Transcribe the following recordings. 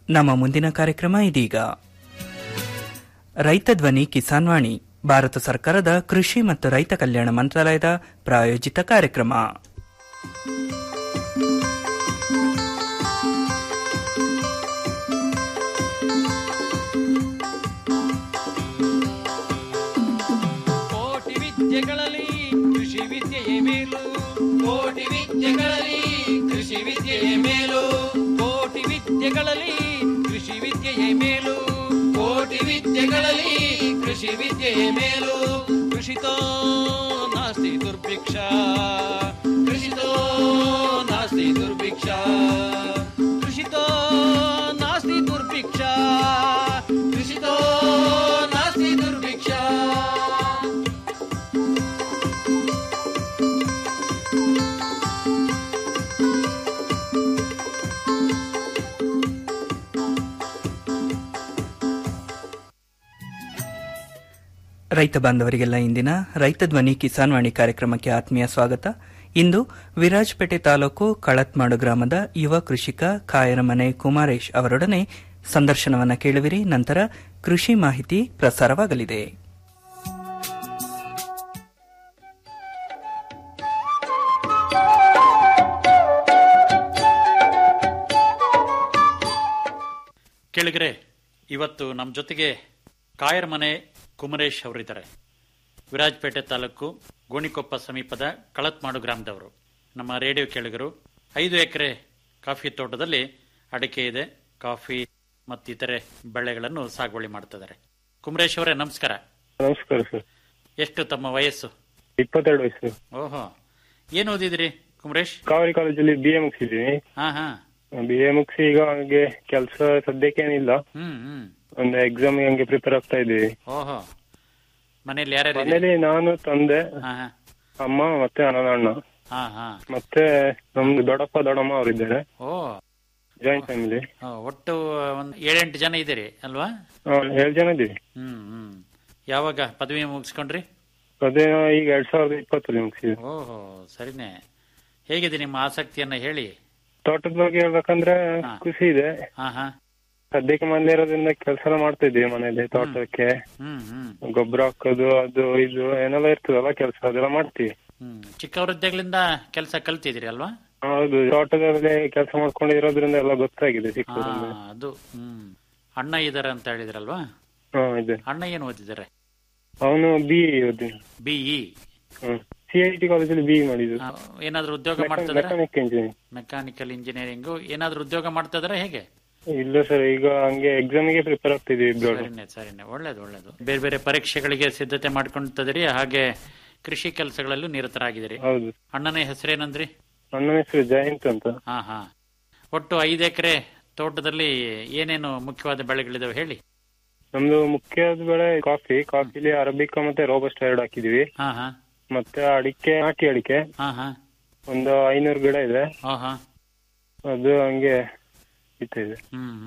ನಮ್ಮ ಮುಂದಿನ ಕಾರ್ಯಕ್ರಮ ಇದೀಗ ರೈತ ಧ್ವನಿ ಕಿಸಾನ್ ವಾಣಿ ಭಾರತ ಸರ್ಕಾರದ ಕೃಷಿ ಮತ್ತು ರೈತ ಕಲ್ಯಾಣ ಮಂತ್ರಾಲಯದ ಪ್ರಾಯೋಜಿತ ಕಾರ್ಯಕ್ರಮ ಕೋಟಿ ವಿದ್ಯೆಗಳಲ್ಲಿ ಕೃಷಿ ವಿದ್ಯೆಯೇ ಮೇಲು ಕೋಟಿ ವಿದ್ಯೆಗಳಲ್ಲಿ ಕೃಷಿ ವಿದ್ಯೆಯೇ ಮೇಲು ಕೋಟಿ ವಿದ್ಯೆಗಳಲ್ಲಿ ಕೃಷಿ ವಿದ್ಯೆಯೇ ಮೇಲು ಕೋಟಿ ವಿದ್ಯೆಗಳಲ್ಲಿ ಕೃಷಿ ವಿದ್ಯೆಯೇ ಮೇಲು ಕೃಷಿತೋ ನಾಸ್ತಿ ದುರ್ಭಿಕ್ಷ ಕೃಷಿತೋ ನಾಸ್ತಿ ದುರ್ಭಿಕ್ಷ ಕೃಷಿತೋ ನಾಸ್ತಿ ದುರ್ಭಿಕ್ಷ ಕೃಷಿತೋ ನಾಸ್ತಿ ದುರ್ಭಿಕ್ಷ ರೈತ ಬಾಂಧವರಿಗೆಲ್ಲ ಇಂದಿನ ರೈತ ಧ್ವನಿ ಕಿಸಾನ್ ವಾಣಿ ಕಾರ್ಯಕ್ರಮಕ್ಕೆ ಆತ್ಮೀಯ ಸ್ವಾಗತ ಇಂದು ವಿರಾಜಪೇಟೆ ತಾಲೂಕು ಕಳತ್ಮಾಡು ಗ್ರಾಮದ ಯುವ ಕೃಷಿಕ ಕಾಯರಮನೆ ಕುಮಾರೇಶ್ ಅವರೊಡನೆ ಸಂದರ್ಶನವನ್ನ ಕೇಳುವಿರಿ ನಂತರ ಕೃಷಿ ಮಾಹಿತಿ ಪ್ರಸಾರವಾಗಲಿದೆ ಕೇಳಿಗರೆ ಇವತ್ತು ನಮ್ಮ ಜೊತೆಗೆ ಕಾಯರ್ ಮನೆ ಕುಮರೇಶ್ ಅವರಿದ್ದಾರೆ ವಿರಾಜಪೇಟೆ ತಾಲೂಕು ಗೋಣಿಕೊಪ್ಪ ಸಮೀಪದ ಕಳತ್ಮಾಡು ಗ್ರಾಮದವರು ನಮ್ಮ ರೇಡಿಯೋ ಕೇಳಿಗರು ಐದು ಎಕರೆ ಕಾಫಿ ತೋಟದಲ್ಲಿ ಅಡಿಕೆ ಇದೆ ಕಾಫಿ ಮತ್ತು ಇತರೆ ಬೆಳೆಗಳನ್ನು ಸಾಗುವಳಿ ಮಾಡ್ತಿದ್ದಾರೆ ಕುಮರೇಶ್ ಅವರೇ ನಮಸ್ಕಾರ ನಮಸ್ಕಾರ ಸರ್ ಎಷ್ಟು ತಮ್ಮ ವಯಸ್ಸು ಇಪ್ಪತ್ತೆರಡು ವಯಸ್ಸು ಓಹೋ ಏನು ಓದಿದಿರಿ ಕುಮರೇಶ್ ಕಾವೇರಿ ಕಾಲೇಜಲ್ಲಿ ಬಿ ಎ ಮುಗಿಸಿದ್ದೀನಿ ಹಾ ಹಾ ಬಿ ಎ ಮುಗಿಸಿ ಈಗ ಹಂಗೆ ಕೆಲಸ ಸದ್ಯಕ್ಕೇನಿಲ್ಲ ಹ್ಮ್ ಹ್ಮ್ ಒಂದು ಎಕ್ಸಾಮ್ ಹಂಗೆ ಪ್ರಿಪೇರ್ ಆಗ್ತಾ ಇದ್ದೀವಿ ಓಹೋ ಮನೇಲಿ ಯಾರ್ಯಾರು ಇದ್ದೀರಿ? ಮನೇಲಿ ನಾನು ತಂದೆ ಹಾ ಹಾ ಅಮ್ಮ ಮತ್ತೆ ನನ್ನ ಅಣ್ಣ ಹಾ ಹಾ ಮತ್ತೆ ನಮ್ದು ದೊಡ್ಡಪ್ಪ ದೊಡ್ಡಮ್ಮ ಅವರಿದ್ದಾರೆ ಓ ಜಾಯಿಂಟ್ ಫ್ಯಾಮಿಲಿ ಆ, ಒಟ್ಟು ಒಂದು ಏಳೆಂಟು ಜನ ಇದ್ದೀರಿ ಅಲ್ವಾ ಏಳು ಜನ ಇದ್ದೀವಿ ಹ್ಮ್ ಹ್ಮ್ ಯಾವಾಗ ಪದವಿ ಮುಗಿಸ್ಕೊಂಡ್ರಿ ಅದೇ ಈಗ ಎರಡ್ ಸಾವಿರದ ಇಪ್ಪತ್ತರಲ್ಲಿ ಮುಗಿಸಿದ್ವಿ ಓಹೋ ಸರಿನೇ ಹೇಗಿದೆ ನಿಮ್ಮ ಆಸಕ್ತಿಯನ್ನ ಹೇಳಿ ತೋಟದ ಬಗ್ಗೆ ಹೇಳ್ಬೇಕಂದ್ರೆ ಹಾ. ಖುಷಿ ಇದೆ ಹಾ ಹಾ ಸದ್ಯಕ್ಕೆ ಮನೇಲಿ ಇರೋದ್ರಿಂದ ಕೆಲಸ ಎಲ್ಲ ಮಾಡ್ತಾ ಇದ್ದೀವಿ ಮನೇಲಿ ತೋಟಕ್ಕೆ ಹ್ಮ್ ಹ್ಮ್ ಗೊಬ್ಬರ ಹಾಕೋದು ಅದು ಇದು ಏನೆಲ್ಲ ಇರ್ತದಲ್ಲ ಕೆಲಸ ಅದೆಲ್ಲ ಮಾಡ್ತೀವಿ ಹ್ಮ್ ಚಿಕ್ಕವರಿದ್ದಾಗಲಿಂದ ಕೆಲಸ ಕಲ್ತಿದ್ದೀರಿ ಅಲ್ವಾ ಹೌದು ತೋಟದಲ್ಲಿ ಕೆಲಸ ಮಾಡ್ಕೊಂಡಿರೋದ್ರಿಂದ ಎಲ್ಲ ಗೊತ್ತಾಗಿದೆ ಹಾ ಸಿಕ್ಕೂರಿಂದ ಅದು ಹ್ಮ್ ಅಣ್ಣ ಇದಾರೆ ಅಂತ ಹೇಳಿದ್ರಲ್ವಾ ಹಾ ಇದೆ ಅಣ್ಣ ಏನು ಓದಿದ್ದಾರೆ ಅವನು ಬಿ ಓದಿ ಬಿಇ ಸಿ ಐ ಟಿ ಕಾಲೇಜಲ್ಲಿ ಬಿ ಮಾಡಿದ್ದು ಏನಾದ್ರೂ ಉದ್ಯೋಗ ಮಾಡ್ತಿದಾರೆ ಮೆಕ್ಯಾನಿಕ್ ಇಂಜಿನಿಯರಿಂಗ್ ಮೆಕ್ಯಾನಿಕಲ್ ಇಂಜಿನಿಯರಿಂಗ್ ಏನಾದ್ರೂ ಉದ್ಯೋಗ ಮಾಡ್ತಿದಾರೆ ಹೇಗೆ ಇಲ್ಲ ಸರ್ ಈಗ ಹಂಗೆ ಎಕ್ಸಾಮಿಗೆ ಪ್ರಿಪೇರ್ ಆಗ್ತಿದ್ದೀವಿ ಇಬ್ರು ಸರಿನೆ ಸರಿನೆ ಒಳ್ಳೇದು ಒಳ್ಳೇದು ಬೇರೆ ಬೇರೆ ಪರೀಕ್ಷೆಗಳಿಗೆ ಸಿದ್ಧತೆ ಮಾಡ್ಕೊಂತಿದ್ದೀರಿ ಹಾಗೆ ಕೃಷಿ ಕೆಲಸಗಳಲ್ಲೂ ನಿರತರಾಗಿದ್ದೀರಿ ಹೌದು ಅಣ್ಣನ ಹೆಸರೇನಂದ್ರಿ ನನ್ನ ಹೆಸರು ಜಯಂತ್ ಅಂತ ಹಾ ಹಾ ಒಟ್ಟು ಐದು ಎಕರೆ ತೋಟದಲ್ಲಿ ಏನೇನು ಮುಖ್ಯವಾದ ಬೆಳೆಗಳಿದಾವೆ ಹೇಳಿ ನಮ್ದು ಮುಖ್ಯದ ಬೆಳೆ ಕಾಫಿ ಕಾಫಿಲಿ ಅರಬಿಕಾ ಮತ್ತೆ ರೋಬಸ್ಟ್ ಎರಡು ಹಾಕಿದೀವಿ ಹಾ ಹಾ ಮತ್ತೆ ಅಡಿಕೆ ನಾಟಿ ಅಡಿಕೆ ಹಾ ಹಾ ಒಂದು ಐನೂರು ಗಿಡ ಇದೆ ಹಾ ಹಾ ಅದು ಹಂಗೆ ಇತ್ತ ಇದೆ ಹ್ಮ್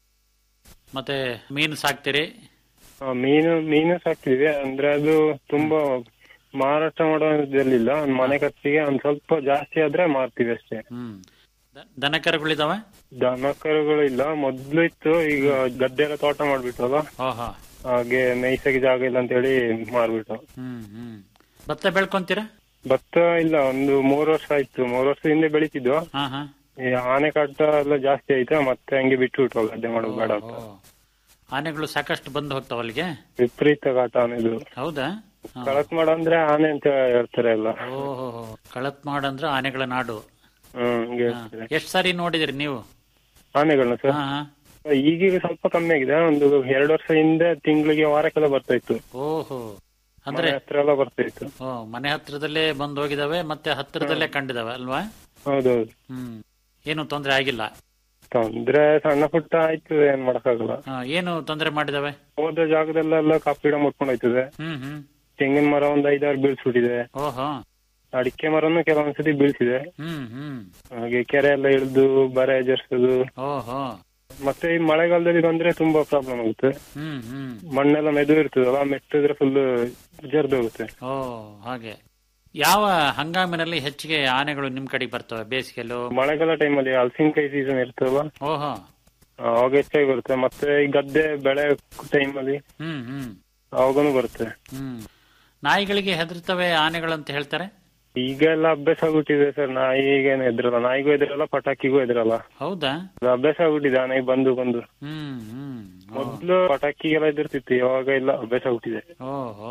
ಮತ್ತೆ ಮೀನು ಸಾಕ್ತೀರಿ ಆ, ಮೀನು ಮೀನು ಸಾಕ್ತಿದೀವಿ ಅಂದ್ರೆ ಅದು ತುಂಬಾ ಮಾರಾಟ ಮಾಡೋದಿಲ್ಲ ಒಂದ್ ಮನೆ ಖರ್ಚಿಗೆ ಒಂದ್ ಸ್ವಲ್ಪ ಜಾಸ್ತಿ ಆದ್ರೆ ಮಾರ್ತೀವಿ ಅಷ್ಟೇ ಹ್ಮ್ ದ- ದನಕರುಗಳಿದಾವೆ ದನ ಕರುಗಳು ಇಲ್ಲ ಮೊದ್ಲು ಇತ್ತು ಈಗ ಗದ್ದೆ ಎಲ್ಲ ತೋಟ ಮಾಡ್ಬಿಟ್ವಲ್ಲ ಓಹೋ ಹಾಗೆ ಮೇಯ್ಸಕ್ಕೆ ಜಾಗ ಇಲ್ಲ ಅಂತ ಹೇಳಿ ಮಾರ್ಬಿಟ್ಟು ಹ್ಮ್ ಹ್ಮ್ ಭತ್ತ ಬೆಳ್ಕೊಂತೀರಾ ಭತ್ತ ಇಲ್ಲ ಒಂದು ಮೂರ್ ವರ್ಷ ಆಯ್ತು ಮೂರ್ ವರ್ಷ ಹಿಂದೆ ಬೆಳಿತಿದ್ವು ಹಾ ಹಾ ಈ ಆನೆ ಕಾಟ ಎಲ್ಲ ಜಾಸ್ತಿ ಆಯ್ತಾ ಮತ್ತೆ ಹಂಗೆ ಬಿಟ್ಟು ಬಿಟ್ವು ಗದ್ದೆ ಮಾಡೋದು ಬೇಡ ಅಂತ ಓ. ಆನೆಗಳು ಸಾಕಷ್ಟು ಬಂದು ಹೋಗ್ತಾವ ಅಲ್ಲಿಗೆ ವಿಪರೀತ ಕಾಟ ಆನೆದು ಹೌದಾ ಹಾ. ಕಳಕ್ ಮಾಡ ಅಂದ್ರೆ ಆನೆ ಅಂತ ಹೇಳ್ತಾರೆ ಎಲ್ಲ ಓಹೋ ಕಳತ್ ಮಾಡಂದ್ರ ಆನೆಗಳ ನಾಡು ಹ್ಮ್ ಹಂಗೆ ಹಾ. ಹೇಳ್ತಾರೆ ಎಷ್ಟ್ ಸಾರಿ ನೋಡಿದಿರಿ ನೀವು ಆನೆಗಳನ್ನ ಸರ್ ಹಾ ಹಾ ಈಗೀಗ ಸ್ವಲ್ಪ ಕಮ್ಮಿ ಆಗಿದೆ ಒಂದು ಎರಡು ವರ್ಷ ಹಿಂದೆ ತಿಂಗಳಿಗೆ ವಾರಕ್ಕೆಲ್ಲ ಬರ್ತಾ ಇತ್ತು ಓಹೋ ಅಂದ್ರೆ ಮನೆ ಹತ್ರ ಎಲ್ಲ ಬರ್ತಾ ಇತ್ತು ಓ ಮನೆ ಹತ್ರದಲ್ಲೇ ಬಂದು ಹೋಗಿದಾವೆ ಮತ್ತೆ ಹತ್ತಿರದಲ್ಲೇ ಕಂಡಿದಾವೆ ಅಲ್ವಾ ಹೌದೌದು ಹ್ಮ್ ಏನು ತೊಂದರೆ ಆಗಿಲ್ಲ ತೊಂದ್ರೆ ಸಣ್ಣ ಪುಟ್ಟ ಆಯ್ತು ಏನ್ ಮಾಡಕ್ಕಾಗಲ್ಲ ಹಾ, ಏನು ತೊಂದರೆ ಮಾಡಿದಾವೆ ಹೋದ ಜಾಗದಲ್ಲೆಲ್ಲ ಕಾಫಿ ಗಿಡ ಮುಟ್ಕೊಂಡು ಹೋಯ್ತದೆ ಹ್ಮ್ ಹ್ಮ್ ತೆಂಗಿನ ಮರ ಒಂದ್ ಐದಾರು ಬೀಳ್ಸ್ಬಿಟ್ಟಿದೆ ಓಹೋ ಅಡಿಕೆ ಮರನು ಕೆಲವೊಂದ್ಸತಿ ಬೀಳ್ಸಿದೆ ಹ್ಮ್ ಹ್ಮ್ ಹಾಗೆ ಕೆರೆ ಎಲ್ಲ ಇಳಿದು ಬರ ಎಜರ್ಸೋದು ಓಹೋ ಮತ್ತೆ ಈ ಮಳೆಗಾಲದಲ್ಲಿ ಬಂದ್ರೆ ತುಂಬಾ ಪ್ರಾಬ್ಲಮ್ ಆಗುತ್ತೆ ಹ್ಮ್ ಹ್ಮ್ ಮಣ್ಣೆಲ್ಲ ಮೆದು ಇರ್ತದಲ್ಲ ಮೆಟ್ಟಿದ್ರೆ ಫುಲ್ ಜರ್ದೋಗುತ್ತೆ ಓ ಹಾಗೆ ಯಾವ ಹಂಗಾಮಿನಲ್ಲಿ ಹೆಚ್ಚಿಗೆ ಆನೆಗಳು ನಿಮ್ ಕಡೆಗೆ ಬರ್ತವೆ ಬೇಸಿಗೆಲು ಮಳೆಗಾಲ ಟೈಮಲ್ಲಿ ಹಲಸಿನಕಾಯಿ ಸೀಸನ್ ಇರ್ತದಲ್ಲ ಓಹೋ ಅವಾಗ ಹೆಚ್ಚಾಗಿ ಬರುತ್ತೆ ಮತ್ತೆ ಈ ಗದ್ದೆ ಬೆಳೆ ಟೈಮಲ್ಲಿ ಹ್ಮ್ ಹ್ಮ್ ಅವಾಗನು ಬರುತ್ತೆ ಹ್ಮ್ ನಾಯಿಗಳಿಗೆ ಹೆದರ್ತವೆ ಆನೆಗಳಂತ ಹೇಳ್ತಾರೆ ಈಗ ಎಲ್ಲ ಅಭ್ಯಾಸ ಆಗ್ಬಿಟ್ಟಿದೆ ಸರ್ ನಾಯಿಗೇನು ಎದ್ರಲ್ಲ ನಾಯಿಗೂ ಎದ್ರಲ್ಲ ಪಟಾಕಿಗೂ ಎದ್ರಲ್ಲ ಹೌದಾ ಅದು ಅಭ್ಯಾಸ ಆಗ್ಬಿಟ್ಟಿದೆ ಆನೆ ಬಂದು ಬಂದು ಹ್ಮ್ ಹ್ಮ್ ಓ. ಮೊದ್ಲು ಪಟಾಕಿಗೆಲ್ಲ ಎದುರ್ತಿತ್ತು ಇವಾಗ ಇಲ್ಲ ಅಭ್ಯಾಸ ಆಗ್ಬಿಟ್ಟಿದೆ ಓಹೋ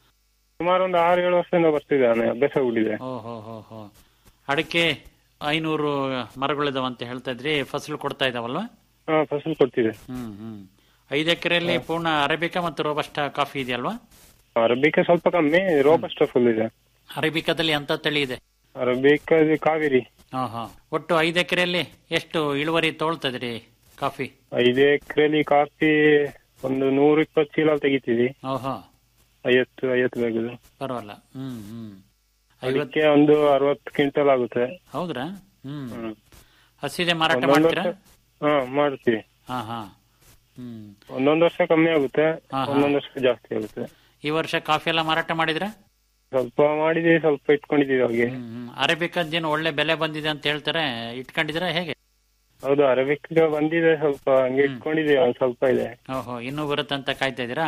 ಸುಮಾರು ಒಂದು ಆರು ಏಳು ವರ್ಷದಿಂದ ಬರ್ತಿದೆ ಆನೆ ಅಭ್ಯಾಸ ಆಗ್ಬಿಟ್ಟಿದೆ ಓಹೋ ಹೋ ಹೋ ಅಡಿಕೆ ಐನೂರು ಮರಗಳಿದಾವಂತ ಹೇಳ್ತಾ ಇದ್ರಿ ಫಸಲು ಕೊಡ್ತಾ ಇದಾವಲ್ವಾ ಹಾ ಫಸಲು ಕೊಡ್ತಿದೆ ಹ್ಮ್ ಹ್ಮ್ ಐದು ಎಕರೆಯಲ್ಲಿ ಪೂರ್ಣ ಅರೇಬಿಕಾ ಮತ್ತು ರೋಬಸ್ಟ ಕಾಫಿ ಇದೆಯಲ್ವಾ ಅರಬಿಕ ಸ್ವಲ್ಪ ಕಮ್ಮಿ ರೋಬಸ್ಟ ಫುಲ್ ಇದೆ ಅರೇಬಿಕಾದಲ್ಲಿ ಅಂತ ತಳಿ ಇದೆ ಅರಬಿಕ ಇದು ಕಾವೇರಿ ಹಾ ಹಾ ಒಟ್ಟು ಐದು ಎಕರೆಯಲ್ಲಿ ಎಷ್ಟು ಇಳುವರಿ ತಗೊಳ್ತದ್ರಿ ಕಾಫಿ ಐದು ಎಕರೆಲಿ ಕಾಫಿ ಒಂದು ನೂರ ಇಪ್ಪತ್ತು ಚೀಲ ತೆಗಿತೀವಿ ಓಹೋ ಐವತ್ತು ಐವತ್ತು ಬೇಗದು ಪರವಾಗಿಲ್ಲ ಹ್ಮ್ ಹ್ಮ್ ಐವತ್ತು ಅದಕ್ಕೆ ಒಂದು ಅರವತ್ತು ಕ್ವಿಂಟಲ್ ಆಗುತ್ತೆ ಹೌದ್ರಾ ಹ್ಮ್ ಹ್ಮ್. ಹಸಿದೆ ಮಾರಾಟ ಒಂದೊಂದು ಮಾಡ್ತೀರಾ ವರ್ಷ ಹಾ ಮಾಡ್ತೀವಿ ಹಾ ಹಾ ಹ್ಮ್ ಒಂದೊಂದು ವರ್ಷ ಕಮ್ಮಿ ಆಗುತ್ತೆ ಹಾ, ಹಾ. ಒಂದೊಂದು ವರ್ಷ ಜಾಸ್ತಿ ಆಗುತ್ತೆ ಈ ವರ್ಷ ಕಾಫಿ ಎಲ್ಲ ಮಾರಾಟ ಮಾಡಿದ್ರ ಸ್ವಲ್ಪ ಮಾಡಿದೀವಿ ಸ್ವಲ್ಪ ಇಟ್ಕೊಂಡಿದೀವಿ ಹಾಗೆ ಹ್ಮ್ ಹ್ಮ್ ಅರೇಬಿಕದ್ದೇನು ಒಳ್ಳೆ ಬೆಲೆ ಬಂದಿದೆ ಅಂತ ಹೇಳ್ತಾರೆ ಇಟ್ಕೊಂಡಿದ್ರ ಹೇಗೆ ಹೌದು ಅರಬಿಕ್ ಬಂದಿದೆ ಸ್ವಲ್ಪ ಹಂಗೆ ಇಟ್ಕೊಂಡಿದೀವಿ ಒಂದ್ ಸ್ವಲ್ಪ ಇದೆ ಓಹೋ ಇನ್ನೂ ಬರುತ್ತಂತ ಕಾಯ್ತಾ ಇದೀರಾ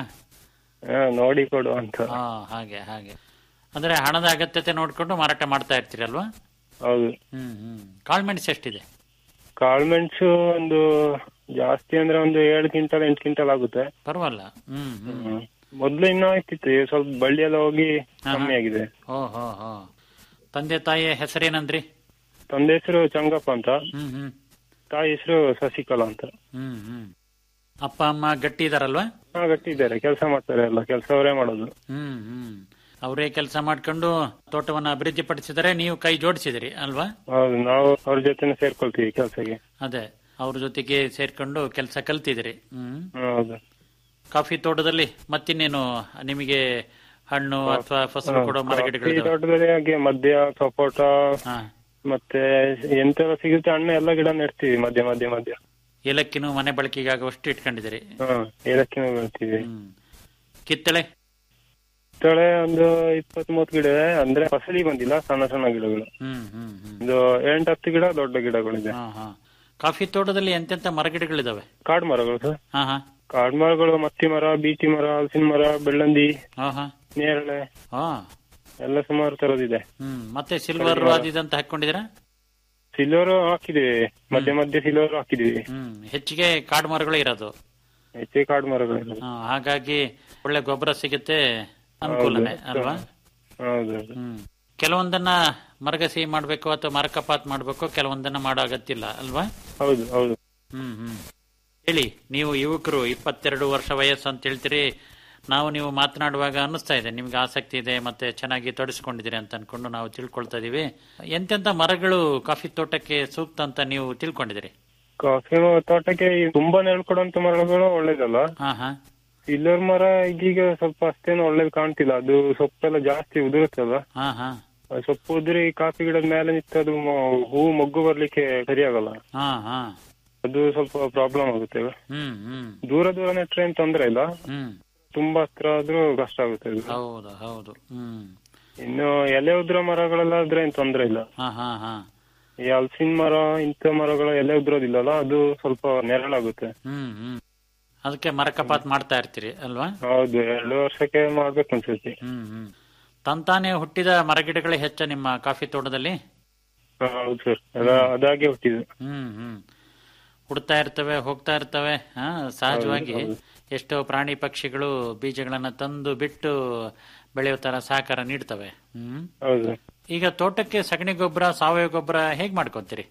ಹಾ ನೋಡಿ ಕೊಡು ಅಂತ ಹಾ ಹಾಗೆ ಹಾಗೆ ಅಂದ್ರೆ ಹಣದ ಅಗತ್ಯತೆ ನೋಡ್ಕೊಂಡು ಮಾರಾಟ ಮಾಡ್ತಾ ಇರ್ತೀರಲ್ವಾ ಹೌದು ಹ್ಮ್ ಹ್ಮ್ ಕಾಳ್ಮೆಣಸು ಎಷ್ಟಿದೆ ಕಾಳ್ಮೆಣಸು ಒಂದು ಜಾಸ್ತಿ ಅಂದ್ರೆ ಒಂದು ಏಳು ಕ್ವಿಂಟಲ್ ಎಂಟು ಕ್ವಿಂಟಲ್ ಆಗುತ್ತೆ ಪರವಾಗಿಲ್ಲ ಹ್ಮ್ ಹ್ಮ್ ಹ್ಮ್. ಮೊದ್ಲು ಇನ್ನೂ ಆಗ್ತಿತ್ತು ಈಗ ಸ್ವಲ್ಪ ಬಳ್ಳಿ ಎಲ್ಲ ಹೋಗಿ ಕಮ್ಮಿ ಆಗಿದೆ ಓ ಹೋ ಹೋ ತಂದೆ ತಾಯಿ ಹೆಸರೇನಂದ್ರಿ ತಂದೆ ಹೆಸರು ಚಂಗಪ್ಪ ಅಂತ ಹ್ಮ್ ಹ್ಮ್ ತಾಯಿ ಹೆಸರು ಶಶಿಕಲಾ ಅಂತ ಹ್ಮ್ ಹ್ಮ್ ಅಪ್ಪ ಅಮ್ಮ ಗಟ್ಟಿ ಇದಾರಲ್ವಾ ಹಾ ಗಟ್ಟಿ ಇದ್ದಾರೆ ಕೆಲಸ ಮಾಡ್ತಾರೆ ಎಲ್ಲ ಕೆಲಸ ಅವರೇ ಮಾಡೋದು ಹ್ಮ್ ಹ್ಮ್ ಅವರೇ ಕೆಲಸ ಮಾಡ್ಕೊಂಡು ತೋಟವನ್ನ ಅಭಿವೃದ್ಧಿ ಪಡಿಸಿದರೆ ನೀವು ಕೈ ಜೋಡಿಸಿದಿರಿ ಅಲ್ವಾ ಹೌದು ನಾವು ಅವ್ರ ಜೊತೆನೆ ಸೇರ್ಕೊಳ್ತೀವಿ ಕೆಲಸಕ್ಕೆ ಅದೇ ಅವ್ರ ಜೊತೆಗೆ ಸೇರ್ಕೊಂಡು ಕೆಲಸ ಕಲ್ತಿದಿರಿ ಹ್ಮ್ ಹೌದು ಕಾಫಿ ತೋಟದಲ್ಲಿ ಮತ್ತಿನ್ನೇನು ನಿಮಗೆ ಹಣ್ಣು ಅಥವಾ ಫಸಲು ಕೊಡೋ ಈ ಮರಗಿಡಗಳು ತೋಟದಲ್ಲಿ ಹಾಗೆ ಮಧ್ಯ ಸಪೋಟ ಹಾ ಮತ್ತೆ ಎಂತೆಲ್ಲ ಸಿಗುತ್ತೆ ಹಣ್ಣು ಎಲ್ಲ ಗಿಡ ನೆಡ್ತೀವಿ ಮಧ್ಯ ಮಧ್ಯ ಮಧ್ಯ ಏಲಕ್ಕಿನೂ ಮನೆ ಬಳಕೆಗಾಗುವಷ್ಟು ಇಟ್ಕೊಂಡಿದಿರಿ ಹಾ ಏಲಕ್ಕಿನೂ ಬೆಳಿತೀವಿ ಹ್ಮ್ ಕಿತ್ತಳೆ ಕಿತ್ತಳೆ ಒಂದು ಇಪ್ಪತ್ ಮೂವತ್ತು ಗಿಡ ಇದೆ. ಅಂದ್ರೆ ಫಸಲಿ ಬಂದಿಲ್ಲ ಸಣ್ಣ ಸಣ್ಣ ಗಿಡಗಳು ಹ್ಮ್ ಹ್ಮ್ ಹ್ಮ್ ಒಂದು ಎಂಟು ಹತ್ತು ಗಿಡ ದೊಡ್ಡ ಗಿಡಗಳಿದೆ ಹಾ ಹಾ ಕಾಫಿ ತೋಟದಲ್ಲಿ ಎಂತೆಂತ ಮರಗಿಡಗಳಿದಾವೆ ಕಾಡು ಮರಗಳು ಸರ್ ಹಾ ಹಾ ಕಾಡು ಮರಗಳು ಮತ್ತಿ ಮರ ಬೀಚಿ ಮರ ಹಲಸಿನ ಮರ ಬೆಳ್ಳಂದಿ ಹಾ ಹಾ ನೇರಳೆ ಹಾ ಎಲ್ಲ ಸುಮಾರು ತರದಿದೆ ಹ್ಮ್ ಮತ್ತೆ ಸಿಲ್ವರ್ ಅದಿದಂತ ಹಾಕೊಂಡಿದ್ದೀರಾ ಸಿಲ್ವರ್ ಹಾಕಿದೀವಿ ಮಧ್ಯ ಮಧ್ಯ ಸಿಲ್ವರ್ ಹಾಕಿದೀವಿ ಹ್ಮ್ ಹೆಚ್ಚಿಗೆ ಕಾಡು ಮರಗಳೇ ಇರೋದು ಹೆಚ್ಚಿಗೆ ಕಾಡು ಮರಗಳಿದೆ ಹಾ, ಹಾಗಾಗಿ ಒಳ್ಳೆ ಗೊಬ್ಬರ ಸಿಗುತ್ತೆ ಅನುಕೂಲನೇ ಅಲ್ವಾ ಹೌದು ಹ್ಮ್ ಕೆಲವೊಂದನ್ನ ಮರಗಸಿ ಮಾಡ್ಬೇಕು ಅಥವಾ ಮರಕಪಾತ್ ಮಾಡ್ಬೇಕು ಕೆಲವೊಂದನ್ನ ಮಾಡೋ ಅಗತ್ಯ ಇಲ್ಲ ಅಲ್ವಾ ಹೌದು ಹೌದು ಹ್ಮ್ ಹ್ಮ್ ಹೇಳಿ ನೀವು ಯುವಕರು ಇಪ್ಪತ್ತೆರಡು ವರ್ಷ ವಯಸ್ಸು ಅಂತ ಹೇಳ್ತೀರಿ ನಾವು ನೀವು ಮಾತನಾಡುವಾಗ ಅನ್ನಿಸ್ತಾ ಇದೆ ನಿಮ್ಗೆ ಆಸಕ್ತಿ ಇದೆ ಮತ್ತೆ ಚೆನ್ನಾಗಿ ತೊಡಸ್ಕೊಂಡಿದ್ದೀರಿ ಅಂತ ಅನ್ಕೊಂಡು ನಾವು ತಿಳ್ಕೊಳ್ತಾ ಇದೀವಿ ಎಂತೆಂತ ಮರಗಳು ಕಾಫಿ ತೋಟಕ್ಕೆ ಸೂಕ್ತ ಅಂತ ನೀವು ತಿಳ್ಕೊಂಡಿದ್ದೀರಿ ಕಾಫಿ ತೋಟಕ್ಕೆ ಈ ತುಂಬಾ ನೆಳ್ಕೊಡುವಂತ ಮರಗಳು ಒಳ್ಳೇದಲ್ಲ ಹಾ ಹಾ ಸಿಲ್ವರ್ ಮರ ಈಗೀಗ ಸ್ವಲ್ಪ ಅಷ್ಟೇನು ಒಳ್ಳೇದು ಕಾಣ್ತಿಲ್ಲ ಅದು ಸೊಪ್ಪೆಲ್ಲ ಜಾಸ್ತಿ ಉದುರುತ್ತಲ್ಲ ಹಾ ಹಾ ಆ ಸೊಪ್ಪು ಉದುರಿ ಕಾಫಿ ಗಿಡದ ಮೇಲೆ ನಿಂತು ಅದು ಮೊ- ಹೂ ಮೊಗ್ಗು ಬರ್ಲಿಕ್ಕೆ ಸರಿಯಾಗಲ್ಲ ಹಾ ಹಾ ಅದು ಸ್ವಲ್ಪ ಪ್ರಾಬ್ಲಮ್ ಆಗುತ್ತೆ ಹ್ಮ್ ಹ್ಮ್ ದೂರ ದೂರ ನೆಟ್ರೆ ಏನ್ ತೊಂದ್ರೆ ಇಲ್ಲ ಹ್ಮ್ ತುಂಬಾ ಹತ್ರ ಆದ್ರೂ ಕಷ್ಟ ಆಗುತ್ತೆ ಅದು ಹೌದು ಹೌದು ಹ್ಮ್ ಇನ್ನು ಎಲೆ ಉದ್ರ ಮರಗಳೆಲ್ಲ ಆದ್ರೆ ಏನ್ ತೊಂದ್ರೆ ಇಲ್ಲ ಹಾ ಹಾ ಹಾ ಈ ಹಲಸಿನ ಮರ ಇಂಥ ಮರಗಳು ಎಲೆ ಉದ್ರೋದಿಲ್ಲಲ್ಲ ಅದು ಸ್ವಲ್ಪ ನೆರಳಾಗುತ್ತೆ ಹ್ಮ್ ಹ್ಮ್ ಅದಕ್ಕೆ ಮರಕಪಾತ್ ಮಾಡ್ತಾ ಇರ್ತೀರಿ ಅಲ್ವಾ ಹೌದು ಎರಡು ವರ್ಷಕ್ಕೆ ಮಾಡ್ಬೇಕು ಅನ್ಸುತ್ತೆ ಹ್ಮ್ ಹ್ಮ್ ತಂತಾನೆ ಹುಟ್ಟಿದ ಮರಗಿಡಗಳೇ ಹೆಚ್ಚ ನಿಮ್ಮ ಕಾಫಿ ತೋಟದಲ್ಲಿ ಹಾ, ಹೌದು ಸರ್ ಅದಾಗೆ ಹುಟ್ಟಿದೆ ಹ್ಮ್ ಹ್ಮ್ ಹುಡ್ತಾ ಇರ್ತವೆ ಹೋಗ್ತಾ ಇರ್ತವೆ ಹಾ ಸಹಜವಾಗಿ ಎಷ್ಟೋ ಪ್ರಾಣಿ ಪಕ್ಷಿಗಳು ಬೀಜಗಳನ್ನ ತಂದು ಬಿಟ್ಟು ಬೆಳೆಯೋ ತರ ಸಹಕಾರ ನೀಡ್ತವೆ ಹ್ಮ್ ಹೌದು ಈಗ ತೋಟಕ್ಕೆ ಸಗಣಿ ಗೊಬ್ಬರ ಸಾವಯವ ಗೊಬ್ಬರ ಹೇಗ್ ಮಾಡ್ಕೊಂತೀರಿ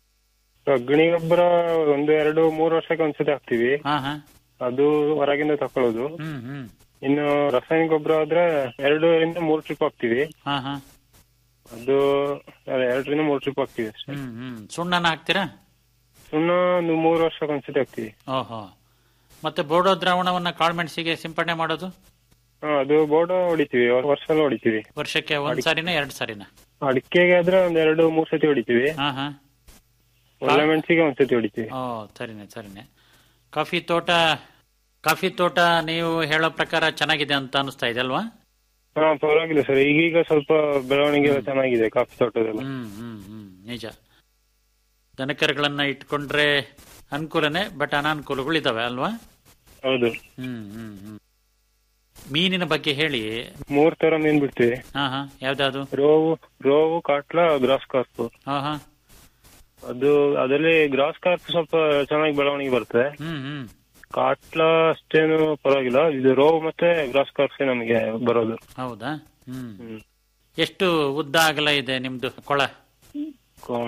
ಅಗ್ನಿ ಗೊಬ್ಬರ ಒಂದು ಎರಡು ಮೂರು ವರ್ಷಕ್ಕೆ ಒಂದ್ಸತಿ ಹಾಕ್ತಿವಿ ಹಾ ಹಾ ಅದು ಹೊರಗಿಂದ ತಕೊಳ್ಳೋದು ಹ್ಮ್ ಹ್ಮ್ ಇನ್ನು ರಾಸಾಯನಿಕ ಗೊಬ್ಬರ ಆದ್ರೆ ಎರಡರಿಂದ ಮೂರು ಟ್ರಿಪ್ ಹಾಕ್ತಿವಿ ಹಾ ಹಾ ಅದು ಅದೇ ಎರಡರಿಂದ ಮೂರು ಟ್ರಿಪ್ ಹಾಕ್ತಿವಿ ಅಷ್ಟೇ ಹ್ಮ್ ಹ್ಮ್ ಸುಣ್ಣನ ಹಾಕ್ತೀರಾ ಸುಣ್ಣ ಒಂದು ಮೂರು ವರ್ಷಕ್ಕೆ ಒಂದ್ಸತಿ ಹಾಕ್ತಿವಿ ಓಹೋ ಮತ್ತೆ ಬೋಡೋ ದ್ರಾವಣವನ್ನ ಕಾಳುಮೆಣಸಿಗೆ ಸಿಂಪಡಣೆ ಮಾಡೋದು ಹಾ ಅದು ಬೋರ್ಡ್ ಹೊಡಿತೀವಿ ವರ್ಷ ಎಲ್ಲ ಹೊಡಿತೀವಿ ವರ್ಷಕ್ಕೆ ಒಂದ್ ಸಾರಿನ ಎರಡ್ ಸಾರಿನ ಅಡಿಕೆಗೆ ಆದ್ರೆ ಒಂದ್ ಎರಡು ಮೂರ್ ಸತಿ ಹೊಡಿತೀವಿ ಹಾ ಹಾ ಒಳ್ಳೆ ಮೆಣಸಿಗೆ ಒಂದ್ಸತಿ ಹೊಡಿತೀವಿ ಓ ಸರಿನೆ ಸರಿನೆ ಕಾಫಿ ತೋಟ ಕಾಫಿ ತೋಟ ನೀವು ಹೇಳೋ ಪ್ರಕಾರ ಚೆನ್ನಾಗಿದೆ ಅಂತ ಅನಿಸ್ತಾ ಇದೆ ಅಲ್ವಾ ಹಾ ಪರವಾಗಿಲ್ಲ ಸರ್ ಈಗೀಗ ಸ್ವಲ್ಪ ಬೆಳವಣಿಗೆ ಎಲ್ಲ ಚೆನ್ನಾಗಿದೆ ಕಾಫಿ ತೋಟದಲ್ಲ ಹ್ಮ್ ಹ್ಮ್ ಹ್ಮ್ ನಿಜ ದನಕರುಗಳನ್ನ ಇಟ್ಕೊಂಡ್ರೆ ಅನುಕೂಲನೇ ಬಟ್ ಅನಾನುಕೂಲಗಳು ಇದಾವೆ ಅಲ್ವಾ ಹೌದು ಹ್ಮ್ ಹ್ಮ್ ಹ್ಮ್ ಮೀನಿನ ಬಗ್ಗೆ ಹೇಳಿ ಮೂರ್ ತರ ಮೀನ್ ಬಿಡ್ತೀವಿ ಹಾ ಹಾ ಯಾವ್ದಾವ್ದು ರೋವು ರೋವು ಕಾಟ್ಲ ಗ್ರಾಸ್ ಕಾರ್ಪ್ ಹಾ ಹಾ ಅದು ಅದರಲ್ಲಿ ಗ್ರಾಸ್ ಕಾರ್ಪ್ ಸ್ವಲ್ಪ ಚೆನ್ನಾಗಿ ಬೆಳವಣಿಗೆ ಬರ್ತದೆ ಹ್ಮ್ ಹ್ಮ್ ಕಾಟ್ಲ ಅಷ್ಟೇನು ಪರವಾಗಿಲ್ಲ ಇದು ರೋವು ಮತ್ತೆ ಗ್ರಾಸ್ ಕಾರ್ಪ್ಸ್ ನಮಗೆ ಬರೋದು ಹೌದಾ ಹ್ಮ್ ಹ್ಮ್. ಎಷ್ಟು ಉದ್ದ ಅಗಲ ಇದೆ ನಿಮ್ದು ಕೊಳ ಕೋಣ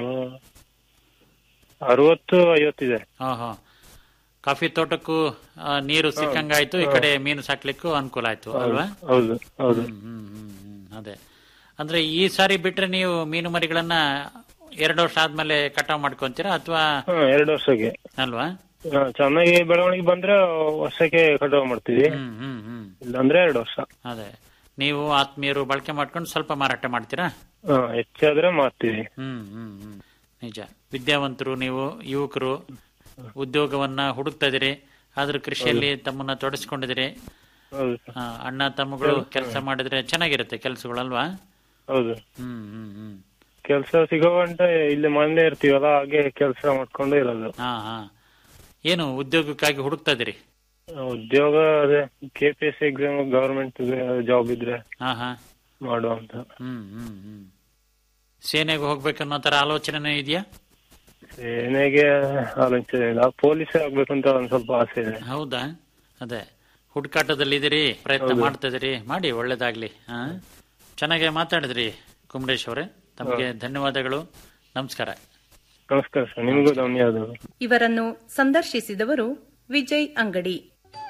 ಅರವತ್ತು ಐವತ್ತಿದೆ ಹಾ ಹಾ ಕಾಫಿ ತೋಟಕ್ಕೂ ಆ, ನೀರು ಸಿಕ್ಕಂಗಾಯ್ತು ಈ ಕಡೆ ಮೀನು ಸಾಕ್ಲಿಕ್ಕೂ ಅನುಕೂಲ ಆಯ್ತು ಅಲ್ವಾ ಹೌದು ಹೌದು ಹ್ಮ್ ಹ್ಮ್ ಹ್ಮ್ ಹ್ಮ್ ಅದೇ ಅಂದ್ರೆ ಈ ಸಾರಿ ಬಿಟ್ರೆ ನೀವು ಮೀನು ಮರಿಗಳನ್ನ ಎರಡು ವರ್ಷ ಆದ್ಮೇಲೆ ಕಟಾವ್ ಮಾಡ್ಕೊಂತೀರಾ ಅಥವಾ ಹಾ ಎರಡು ವರ್ಷಕ್ಕೆ ಅಲ್ವಾ ಹಾ, ಚೆನ್ನಾಗಿ ಬೆಳವಣಿಗೆ ಬಂದ್ರೆ ವರ್ಷಕ್ಕೆ ಕಟಾವು ಮಾಡ್ತೀವಿ ಹ್ಮ್ ಹ್ಮ್ ಹ್ಮ್ ಇಲ್ಲಾಂದ್ರೆ ಎರಡು ವರ್ಷ ಅದೇ ನೀವು ಆತ್ಮೀಯರು ಬಳಕೆ ಮಾಡ್ಕೊಂಡು ಸ್ವಲ್ಪ ಮಾರಾಟ ಮಾಡ್ತೀರಾ ಹಾ ಹೆಚ್ಚಾದ್ರೆ ಮಾರ್ತೀವಿ ಹ್ಮ್ ಹ್ಮ್ ಹ್ಮ್ ನಿಜ ವಿದ್ಯಾವಂತರು ನೀವು ಯುವಕರು ಉದ್ಯೋಗವನ್ನ ಹುಡುಕ್ತಾ ಇದೀರಿ ಆದ್ರೂ ಕೃಷಿಯಲ್ಲಿ ತಮ್ಮನ್ನ ತೊಡಸ್ಕೊಂಡಿದಿರಿ ಹೌದು ಆ, ಅಣ್ಣ ತಮ್ಮಗಳು ಕೆಲಸ ಮಾಡಿದ್ರೆ ಚೆನ್ನಾಗಿರುತ್ತೆ ಕೆಲಸಗಳಲ್ವಾ ಹೌದು ಹ್ಮ್ ಹ್ಮ್ ಹ್ಮ್ ಕೆಲಸ ಸಿಗೋವಂಟ ಇಲ್ಲಿ ಮನೇಲೆ ಇರ್ತೀವಲ್ಲ ಹಾಗೆ ಕೆಲಸ ಮಾಡ್ಕೊಂಡು ಇರೋದು ಹಾ ಹಾ ಏನು ಉದ್ಯೋಗಕ್ಕಾಗಿ ಹುಡುಕ್ತಾ ಇದೀರಿ ಉದ್ಯೋಗ ಅದೇ K P S exam government job ಇದ್ರೆ ಹಾ ಹಾ ಮಾಡುವಂತ ಹ್ಮ್ ಹ್ಮ್ ಹ್ಮ್ ಸೇನೆಗೆ ಹೋಗ್ಬೇಕನ್ನೋ ತರ ಆಲೋಚನೆ ಇದೆಯಾ ಸೇನೆಗೆ ಆಲೋಚನೆ ಇಲ್ಲ ಪೊಲೀಸ್ ಆಗ್ಬೇಕಂತ ಒಂದ್ ಸ್ವಲ್ಪ ಆಸೆ ಇದೆ ಹೌದಾ ಅದೇ ಹುಡುಕಾಟದಲ್ಲಿದ್ದೀರಿ ಪ್ರಯತ್ನ ಮಾಡ್ತಾ ಇದೀರಿ ಮಾಡಿ ಒಳ್ಳೇದಾಗ್ಲಿ ಹಾ ಚೆನ್ನಾಗಿ ಮಾತಾಡಿದ್ರಿ ಕುಮರೇಶ್ ಅವರೇ ತಮಗೆ ಧನ್ಯವಾದಗಳು ನಮಸ್ಕಾರ ನಮಸ್ಕಾರ ಸರ್ ನಿಮಗೂ ಧನ್ಯವಾದಗಳು ಇವರನ್ನು ಸಂದರ್ಶಿಸಿದವರು ವಿಜಯ್ ಅಂಗಡಿ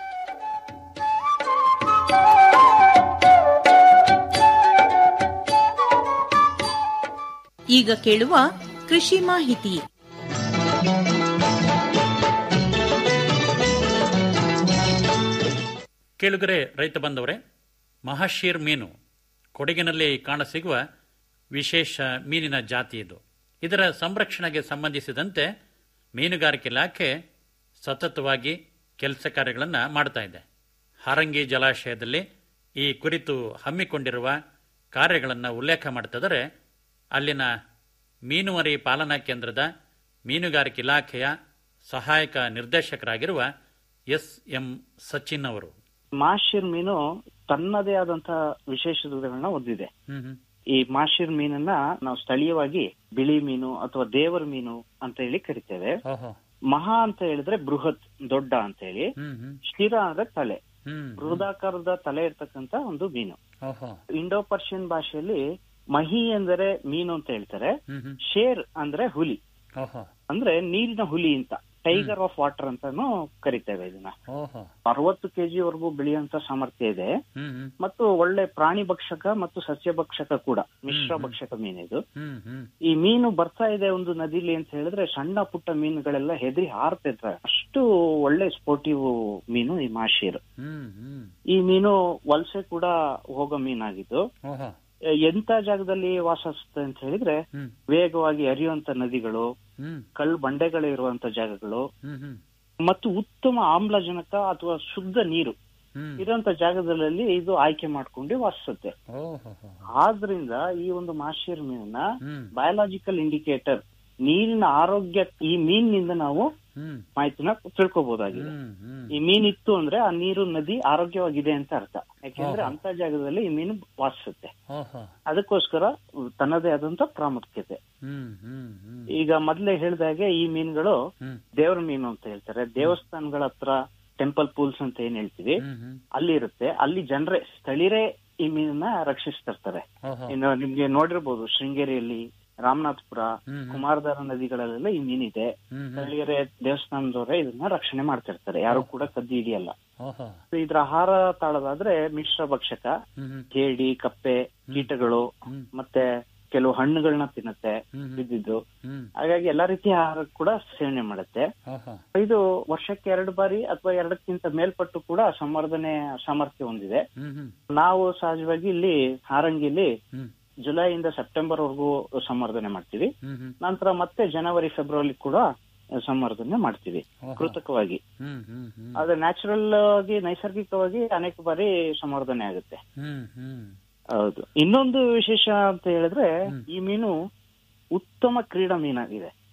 ಈಗ ಕೇಳುವ ಕೃಷಿ ಮಾಹಿತಿ ಕೇಳುಗರೆ ರೈತ ಬಂದವರೇ ಮಹಾಶೀರ್ ಮೀನು ಕೊಡಗಿನಲ್ಲಿ ಕಾಣಸಿಗುವ ವಿಶೇಷ ಮೀನಿನ ಜಾತಿ ಇದು ಇದರ ಸಂರಕ್ಷಣೆಗೆ ಸಂಬಂಧಿಸಿದಂತೆ ಮೀನುಗಾರಿಕೆ ಇಲಾಖೆ ಸತತವಾಗಿ ಕೆಲಸ ಕಾರ್ಯಗಳನ್ನು ಮಾಡ್ತಾ ಇದೆ ಹಾರಂಗಿ ಜಲಾಶಯದಲ್ಲಿ ಈ ಕುರಿತು ಹಮ್ಮಿಕೊಂಡಿರುವ ಕಾರ್ಯಗಳನ್ನು ಉಲ್ಲೇಖ ಮಾಡ್ತಿದ್ದರೆ ಅಲ್ಲಿನ ಮೀನುಮರಿ ಪಾಲನಾ ಕೇಂದ್ರದ ಮೀನುಗಾರಿಕೆ ಇಲಾಖೆಯ ಸಹಾಯಕ ನಿರ್ದೇಶಕರಾಗಿರುವ ಎಸ್ ಎಂ ಸಚಿನ್ ಅವರು ಮಾಶಿರ್ ಮೀನು ತನ್ನದೇ ಆದಂತಹ ವಿಶೇಷತೆಗಳನ್ನ ಹೊಂದಿದೆ ಹ್ಮ್ ಹ್ಮ್ ಈ ಮಾಶಿರ್ ಮೀನನ್ನ ನಾವು ಸ್ಥಳೀಯವಾಗಿ ಬಿಳಿ ಮೀನು ಅಥವಾ ದೇವರ ಮೀನು ಅಂತ ಹೇಳಿ ಕರಿತೇವೆ ಓಹೋ ಮಹಾ ಅಂತ ಹೇಳಿದ್ರೆ ಬೃಹತ್ ದೊಡ್ಡ ಅಂತ ಹೇಳಿ ಹ್ಮ್ ಹ್ಮ್ ಶಿರ ಅಂದ್ರೆ ತಲೆ ಹ್ಮ್ ಬೃಹದಾಕಾರದ ತಲೆ ಇರ್ತಕ್ಕಂತ ಒಂದು ಮೀನು ಓಹೋ ಇಂಡೋ ಪರ್ಷಿಯನ್ ಭಾಷೆಯಲ್ಲಿ ಮಹಿ ಎಂದರೆ ಮೀನು ಅಂತ ಹೇಳ್ತಾರೆ ಹ್ಮ್ ಹ್ಮ್ ಶೇರ್ ಅಂದ್ರೆ ಹುಲಿ ಓಹೋ ಅಂದ್ರೆ ನೀರಿನ ಹುಲಿ ಅಂತ ಟೈಗರ್ ಆಫ್ ವಾಟರ್ ಅಂತಾನು ಕರಿತೇವೆ ಇದನ್ನ ಓಹೋ ಅರವತ್ತು ಕೆಜಿ ವರೆಗೂ ಬೆಳೆಯುವಂತ ಸಾಮರ್ಥ್ಯ ಇದೆ ಹ್ಮ್ ಹ್ಮ್ ಮತ್ತು ಒಳ್ಳೆ ಪ್ರಾಣಿ ಭಕ್ಷಕ ಮತ್ತು ಸಸ್ಯ ಭಕ್ಷಕ ಕೂಡ ಮಿಶ್ರ ಭಕ್ಷಕ ಮೀನಿದು ಹ್ಮ್ ಹ್ಮ್ ಈ ಮೀನು ಬರ್ತಾ ಇದೆ ಒಂದು ನದಿಲಿ ಅಂತ ಹೇಳಿದ್ರೆ ಸಣ್ಣ ಪುಟ್ಟ ಮೀನುಗಳೆಲ್ಲ ಹೆದರಿ ಹಾರ್ತಿರ್ತವೆ ಅಷ್ಟು ಒಳ್ಳೆ ಸ್ಪೋರ್ಟಿವ್ ಮೀನು ಈ ಮಾಶೀರ್ ಹ್ಮ್ ಹ್ಮ್ ಈ ಮೀನು ವಲಸೆ ಕೂಡ ಹೋಗೋ ಮೀನಾಗಿದ್ದು ಓಹೋ ಎ- ಎಂತ ಜಾಗದಲ್ಲಿ ವಾಸಿಸುತ್ತೆ ಅಂತ ಹೇಳಿದ್ರೆ ಹ್ಮ್ ವೇಗವಾಗಿ ಹರಿಯುವಂತ ನದಿಗಳು ಹ್ಮ್ ಕಲ್ಲು ಬಂಡೆಗಳು ಇರುವಂತ ಜಾಗಗಳು ಹ್ಮ್ ಹ್ಮ್ ಮತ್ತು ಉತ್ತಮ ಆಮ್ಲಜನಕ ಅಥವಾ ಶುದ್ಧ ನೀರು ಹ್ಮ್ ಇರುವಂತ ಜಾಗದಲ್ಲಿ ಇದು ಆಯ್ಕೆ ಮಾಡ್ಕೊಂಡು ವಾಸಿಸುತ್ತೆ ಓಹೋ ಆದ್ರಿಂದ ಈ ಒಂದು ಮಾಶೀರ್ ಮೀನನ್ನ ಹ್ಮ್ ಬಯಾಲಜಿಕಲ್ ಇಂಡಿಕೇಟರ್ ನೀರಿನ ಆರೋಗ್ಯ ಈ ಮೀನಿನಿಂದ ನಾವು ಹ್ಮ್ ಮಾಹಿತಿನ ತಿಳ್ಕೊಬಹುದಾಗಿದೆ ಹ್ಮ್ ಹ್ಮ್ ಈ ಮೀನ್ ಇತ್ತು ಅಂದ್ರೆ ಆ ನೀರು ನದಿ ಆರೋಗ್ಯವಾಗಿದೆ ಅಂತ ಅರ್ಥ ಯಾಕೆಂದ್ರೆ ಓಹೋ. ಅಂತ ಜಾಗದಲ್ಲಿ ಈ ಮೀನು ವಾಸಿಸುತ್ತೆ ಓಹೋ ಅದಕ್ಕೋಸ್ಕರ ತನ್ನದೇ ಆದಂತ ಪ್ರಾಮುಖ್ಯತೆ ಹ್ಮ್ ಹ್ಮ್ ಹ್ಮ್ ಈಗ ಮೊದ್ಲೇ ಹೇಳ್ದಾಗೆ ಈ ಮೀನುಗಳು ಹ್ಮ್ ದೇವರ ಮೀನು ಅಂತ ಹೇಳ್ತಾರೆ ದೇವಸ್ಥಾನಗಳ ಹತ್ರ ಟೆಂಪಲ್ ಪೂಲ್ಸ್ ಅಂತ ಏನ್ ಹೇಳ್ತೀವಿ ಹ್ಮ್ ಹ್ಮ್ ಅಲ್ಲಿ ಇರುತ್ತೆ ಅಲ್ಲಿ ಜನರೇ ಸ್ಥಳೀಯರೇ ಈ ಮೀನನ್ನ ರಕ್ಷಿಸ್ತಿರ್ತಾರೆ ಓಹೋ ಇನ್ನು ನಿಮ್ಗೆ ನೋಡಿರ್ಬೋದು ಶೃಂಗೇರಿಯಲ್ಲಿ ರಾಮನಾಥಪುರ ಹ್ಮ್ ಹ್ಮ್. ಕುಮಾರಧಾರ ನದಿಗಳಲ್ಲೆಲ್ಲ ಈ ಮೀನಿದೆ ಹ್ಮ್ ಹ್ಮ್ ಸ್ಥಳೀಯರೇ ದೇವಸ್ಥಾನದವರೇ ಇದನ್ನ ರಕ್ಷಣೆ ಮಾಡ್ತಿರ್ತಾರೆ ಯಾರು ಕೂಡ ಕದ್ದು ಹಿಡಿಯಲ್ಲ ಓಹೋ ಇದ್ರ ಆಹಾರ ತಾಳದಾದ್ರೆ ಮಿಶ್ರ ಭಕ್ಷಕ ಹ್ಮ್ ಹ್ಮ್ ಜೇಡಿ ಕಪ್ಪೆ ಕೀಟಗಳು ಹ್ಮ್. ಮತ್ತೆ ಕೆಲವು ಹಣ್ಣುಗಳನ್ನ ತಿನ್ನುತ್ತೆ ಹ್ಮ್ ಹ್ಮ್. ಬಿದ್ದಿದ್ದು ಹ್ಮ್ ಹಾಗಾಗಿ ಎಲ್ಲಾ ರೀತಿಯ ಆಹಾರ ಕೂಡ ಸೇವನೆ ಮಾಡುತ್ತೆ ಓಹೋ ಇದು ವರ್ಷಕ್ಕೆ ಎರಡು ಬಾರಿ ಅಥವಾ ಎರಡಕ್ಕಿಂತ ಮೇಲ್ಪಟ್ಟು ಕೂಡ ಸಂವರ್ಧನೆ ಸಾಮರ್ಥ್ಯ ಹೊಂದಿದೆ ಹ್ಮ್ ಹ್ಮ್ ನಾವು ಸಹಜವಾಗಿ ಇಲ್ಲಿ ಹಾರಂಗಿಲಿ ಹ್ಮ್ ಜುಲೈಯಿಂದ ಸೆಪ್ಟೆಂಬರ್ ವರೆಗೂ ಸಂವರ್ಧನೆ ಮಾಡ್ತೀವಿ ಹ್ಮ್ ಹ್ಮ್ ನಂತರ ಮತ್ತೆ ಜನವರಿ ಫೆಬ್ರವರಿ ಕೂಡ ಸಂವರ್ಧನೆ ಮಾಡ್ತೀವಿ ಓಹೋ. ಕೃತಕವಾಗಿ ಹ್ಮ್ ಹ್ಮ್ ಹ್ಮ್ ಆದ್ರೆ ನ್ಯಾಚುರಲ್ ಆಗಿ ನೈಸರ್ಗಿಕವಾಗಿ ಅನೇಕ ಬಾರಿ ಸಂವರ್ಧನೆ ಆಗುತ್ತೆ ಹ್ಮ್ ಹ್ಮ್ ಹೌದು ಇನ್ನೊಂದು ವಿಶೇಷ ಅಂತ ಹೇಳಿದ್ರೆ ಈ ಮೀನು ಉತ್ತಮ ಕ್ರೀಡಾ ಮೀನಾಗಿದೆ